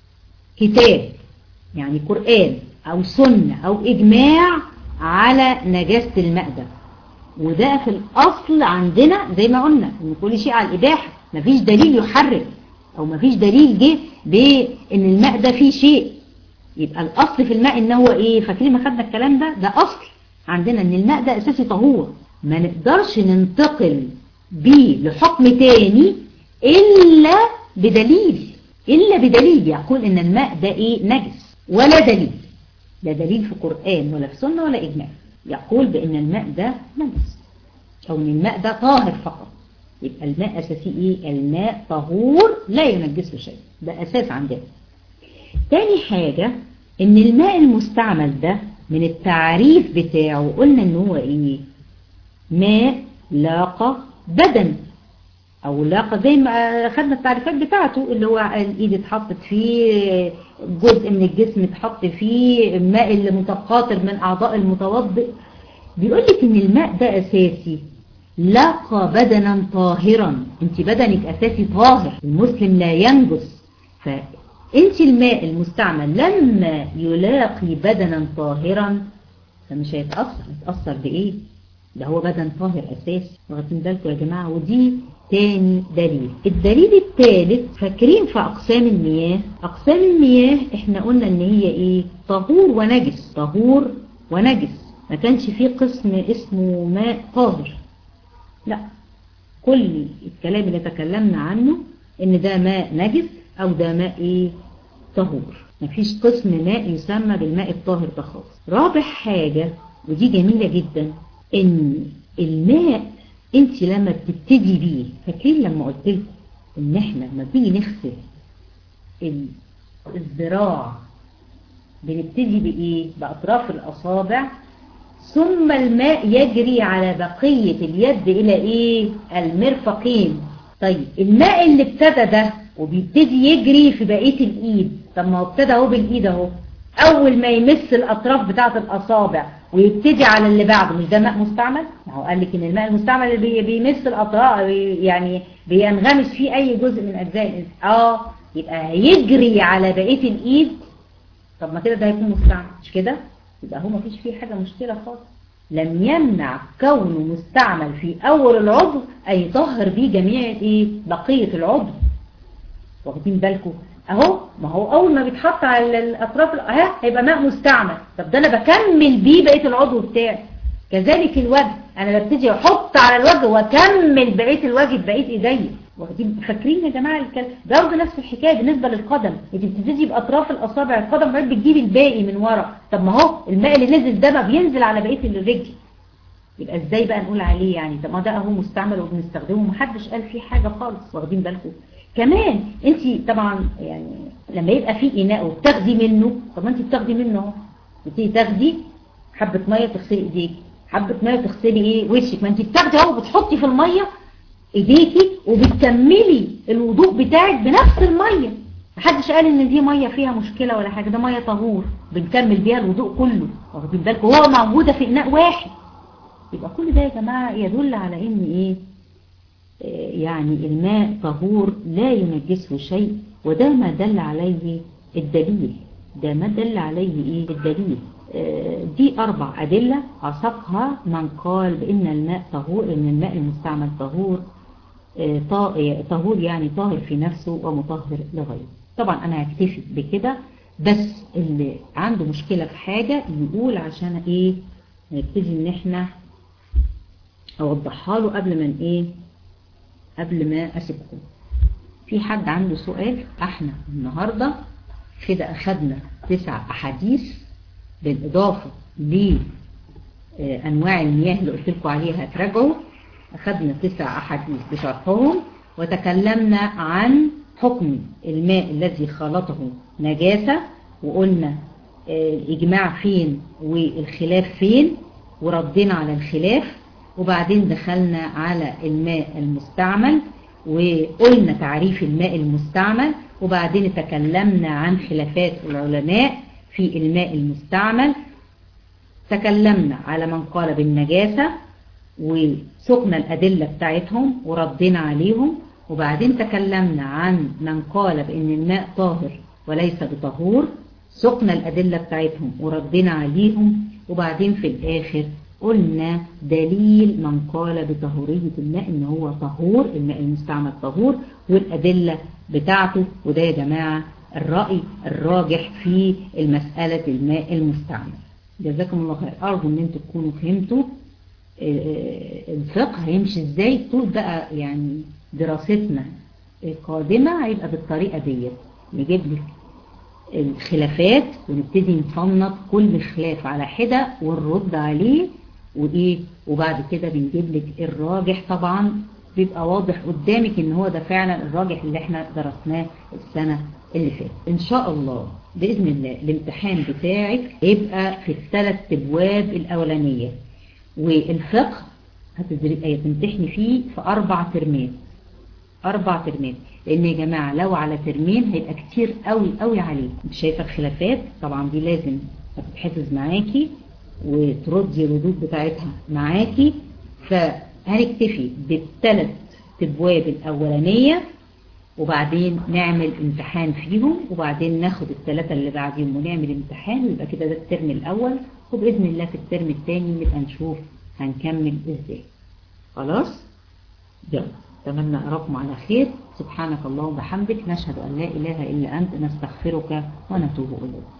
كتاب يعني قرآن أو سنة أو إجماع على نجاسة الماء ده وده في الأصل عندنا زي ما قلنا إن كل شيء على الإباحة مفيش دليل يحرم أو مفيش دليل جه بإن الماء ده فيه شيء يبقى الأصل في الماء إن هو إيه فاكرين ما خدنا الكلام ده ده أصل عندنا إن الماء ده أساسي طهور ما نقدرش ننتقل بيه لحكم تاني إلا بدليل إلا بدليل يقول إن الماء ده إيه نجس ولا دليل لا دليل في قرآن ولا في سنة ولا إجماع يقول بأن الماء ده نجس أو أن الماء ده طاهر فقط يبقى الماء أساسي إيه الماء طهور لا ينجسه شيء ده أساس عندنا تاني حاجة أن الماء المستعمل ده من التعريف بتاعه قلنا أنه هو إيه ماء لاقى بدن او لاقى زي ما خدنا التعريفات بتاعته اللي هو الايد اتحطت فيه جزء من الجسم اتحط فيه الماء اللي متقاطر من اعضاء المتوضئ بيقول لك ان الماء ده اساسي لاقى بدنا طاهرا انت بدنك اساسي طاهر المسلم لا ينجس فانت الماء المستعمل لما يلاقي بدنا طاهرا فمش هيتأثر هيتأثر بايه ده هو بدن طاهر اساسي واخدين بالكم يا جماعه ودي تاني دليل الدليل الثالث فاكرين في أقسام المياه أقسام المياه احنا قلنا ان هي ايه طهور ونجس طهور ونجس ما كانش فيه قسم اسمه ماء طاهر لا كل الكلام اللي تكلمنا عنه ان ده ماء نجس او ده ماء ايه طهور مفيش قسم ماء يسمى بالماء الطاهر ده خالص رابع حاجة ودي جميلة جدا ان الماء انت لما بتبتدي بيه فاكرين لما قلت لكم ان احنا لما بنيجي نغسل الذراع بنبتدي بايه باطراف الاصابع ثم الماء يجري على بقية اليد الى ايه المرفقين طيب الماء اللي ابتدى ده وبيبتدي يجري في بقية الايد طب ما هو ابتدى اهو بالايد اهو اول ما يمس الاطراف بتاعة الاصابع ويبتدي على اللي بعده مش ده ماء مستعمل هو قال لك ان الماء المستعمل اللي بيمس الاطراف يعني بينغمس فيه اي جزء من اجزاء الانسان اه يبقى هيجري على بقيه الايد طب ما كده ده هيكون مستعمل مش كده يبقى هو ما فيش فيه حاجه مشكله خالص لم يمنع كونه مستعمل في اول العضو اي يطهر بيه جميع ايه بقيه العضو واخدين بالكم اهو ما هو اول ما بيتحط على الاطراف اهي هيبقى ماء مستعمل طب ده انا بكمل بيه بقيه العضو بتاعي كذلك الوجه انا ببتدي احط على الوجه واكمل بقيه الوجه بقيه ايديا واخدين فاكرين يا جماعه الكلام برضه نفس الحكايه بالنسبه للقدم انت بتبتدي باطراف الاصابع القدم بعدين بتجيبي الباقي من ورا طب ما هو الماء اللي نزل ده ما بينزل على بقيه الرجل يبقى ازاي بقى نقول عليه يعني طب ما ده اهو مستعمل وبنستخدمه محدش قال فيه حاجه خالص واخدين بالكم كمان انت طبعا يعني لما يبقى في اناء وبتاخدي منه طب ما انت بتاخدي منه اهو بتيجي تاخدي حبه ميه تغسلي ايديك حبه ميه تغسلي ايه وشك ما انت بتاخدي اهو بتحطي في الميه ايديكي وبتكملي الوضوء بتاعك بنفس الميه محدش قال ان دي ميه فيها مشكله ولا حاجه ده ميه طهور بنكمل بيها الوضوء كله واخدين بالكم هو موجوده في اناء واحد يبقى كل ده يا جماعه يدل على ان ايه
يعني الماء طهور لا ينجسه شيء وده ما دل عليه الدليل ده ما دل عليه ايه الدليل دي أربع أدلة عصقها من قال بأن الماء طهور إن الماء المستعمل طهور طهور يعني طاهر في نفسه ومطهر لغيره طبعا أنا هكتفي بكده بس اللي عنده مشكلة في حاجة يقول عشان إيه نبتدي إن إحنا أوضحها له قبل ما إيه قبل ما أسيبكم في حد عنده سؤال احنا النهاردة كده أخدنا تسع أحاديث بالإضافة لأنواع المياه اللي قلت لكم عليها تراجعوا أخذنا تسع أحاديث بشرحهم وتكلمنا عن حكم الماء الذي خلطه نجاسة وقلنا الإجماع فين والخلاف فين وردينا على الخلاف وبعدين دخلنا على الماء المستعمل وقلنا تعريف الماء المستعمل وبعدين تكلمنا عن خلافات العلماء في الماء المستعمل تكلمنا على من قال بالنجاسة وسقنا الأدلة بتاعتهم وردينا عليهم وبعدين تكلمنا عن من قال بأن الماء طاهر وليس بطهور سقنا الأدلة بتاعتهم وردينا عليهم وبعدين في الآخر قلنا دليل من قال بطهورية الماء ان هو طهور الماء المستعمل طهور والأدلة بتاعته وده يا جماعة الرأي الراجح في المسألة الماء المستعمل جزاكم الله خير أرجو ان انتوا تكونوا فهمتوا الفقه هيمشي ازاي طول بقى يعني دراستنا القادمة هيبقى بالطريقة ديت نجيب لك الخلافات ونبتدي نصنف كل خلاف على حدة ونرد عليه وايه وبعد كده بنجيب لك الراجح طبعا بيبقى واضح قدامك ان هو ده فعلا الراجح اللي احنا درسناه السنة اللي فاتت ان شاء الله بإذن الله الامتحان بتاعك هيبقى في الثلاث ابواب الاولانية والفقه هتمتحني فيه في اربع ترمات اربع ترمات لان يا جماعة لو على ترمين هيبقى كتير قوي قوي عليه انت شايفة الخلافات طبعا دي لازم هتتحفظ معاكي وتردي الردود بتاعتها معاكي فهنكتفي بالثلاث تبواب الأولانية وبعدين نعمل امتحان فيهم وبعدين ناخد الثلاثة اللي بعدين ونعمل امتحان ويبقى كده ده الترم الأول وبإذن الله في الترم الثاني نبقى نشوف هنكمل ازاي خلاص يلا أتمنى أراكم على خير سبحانك اللهم وبحمدك نشهد أن لا إله إلا أنت نستغفرك ونتوب إليك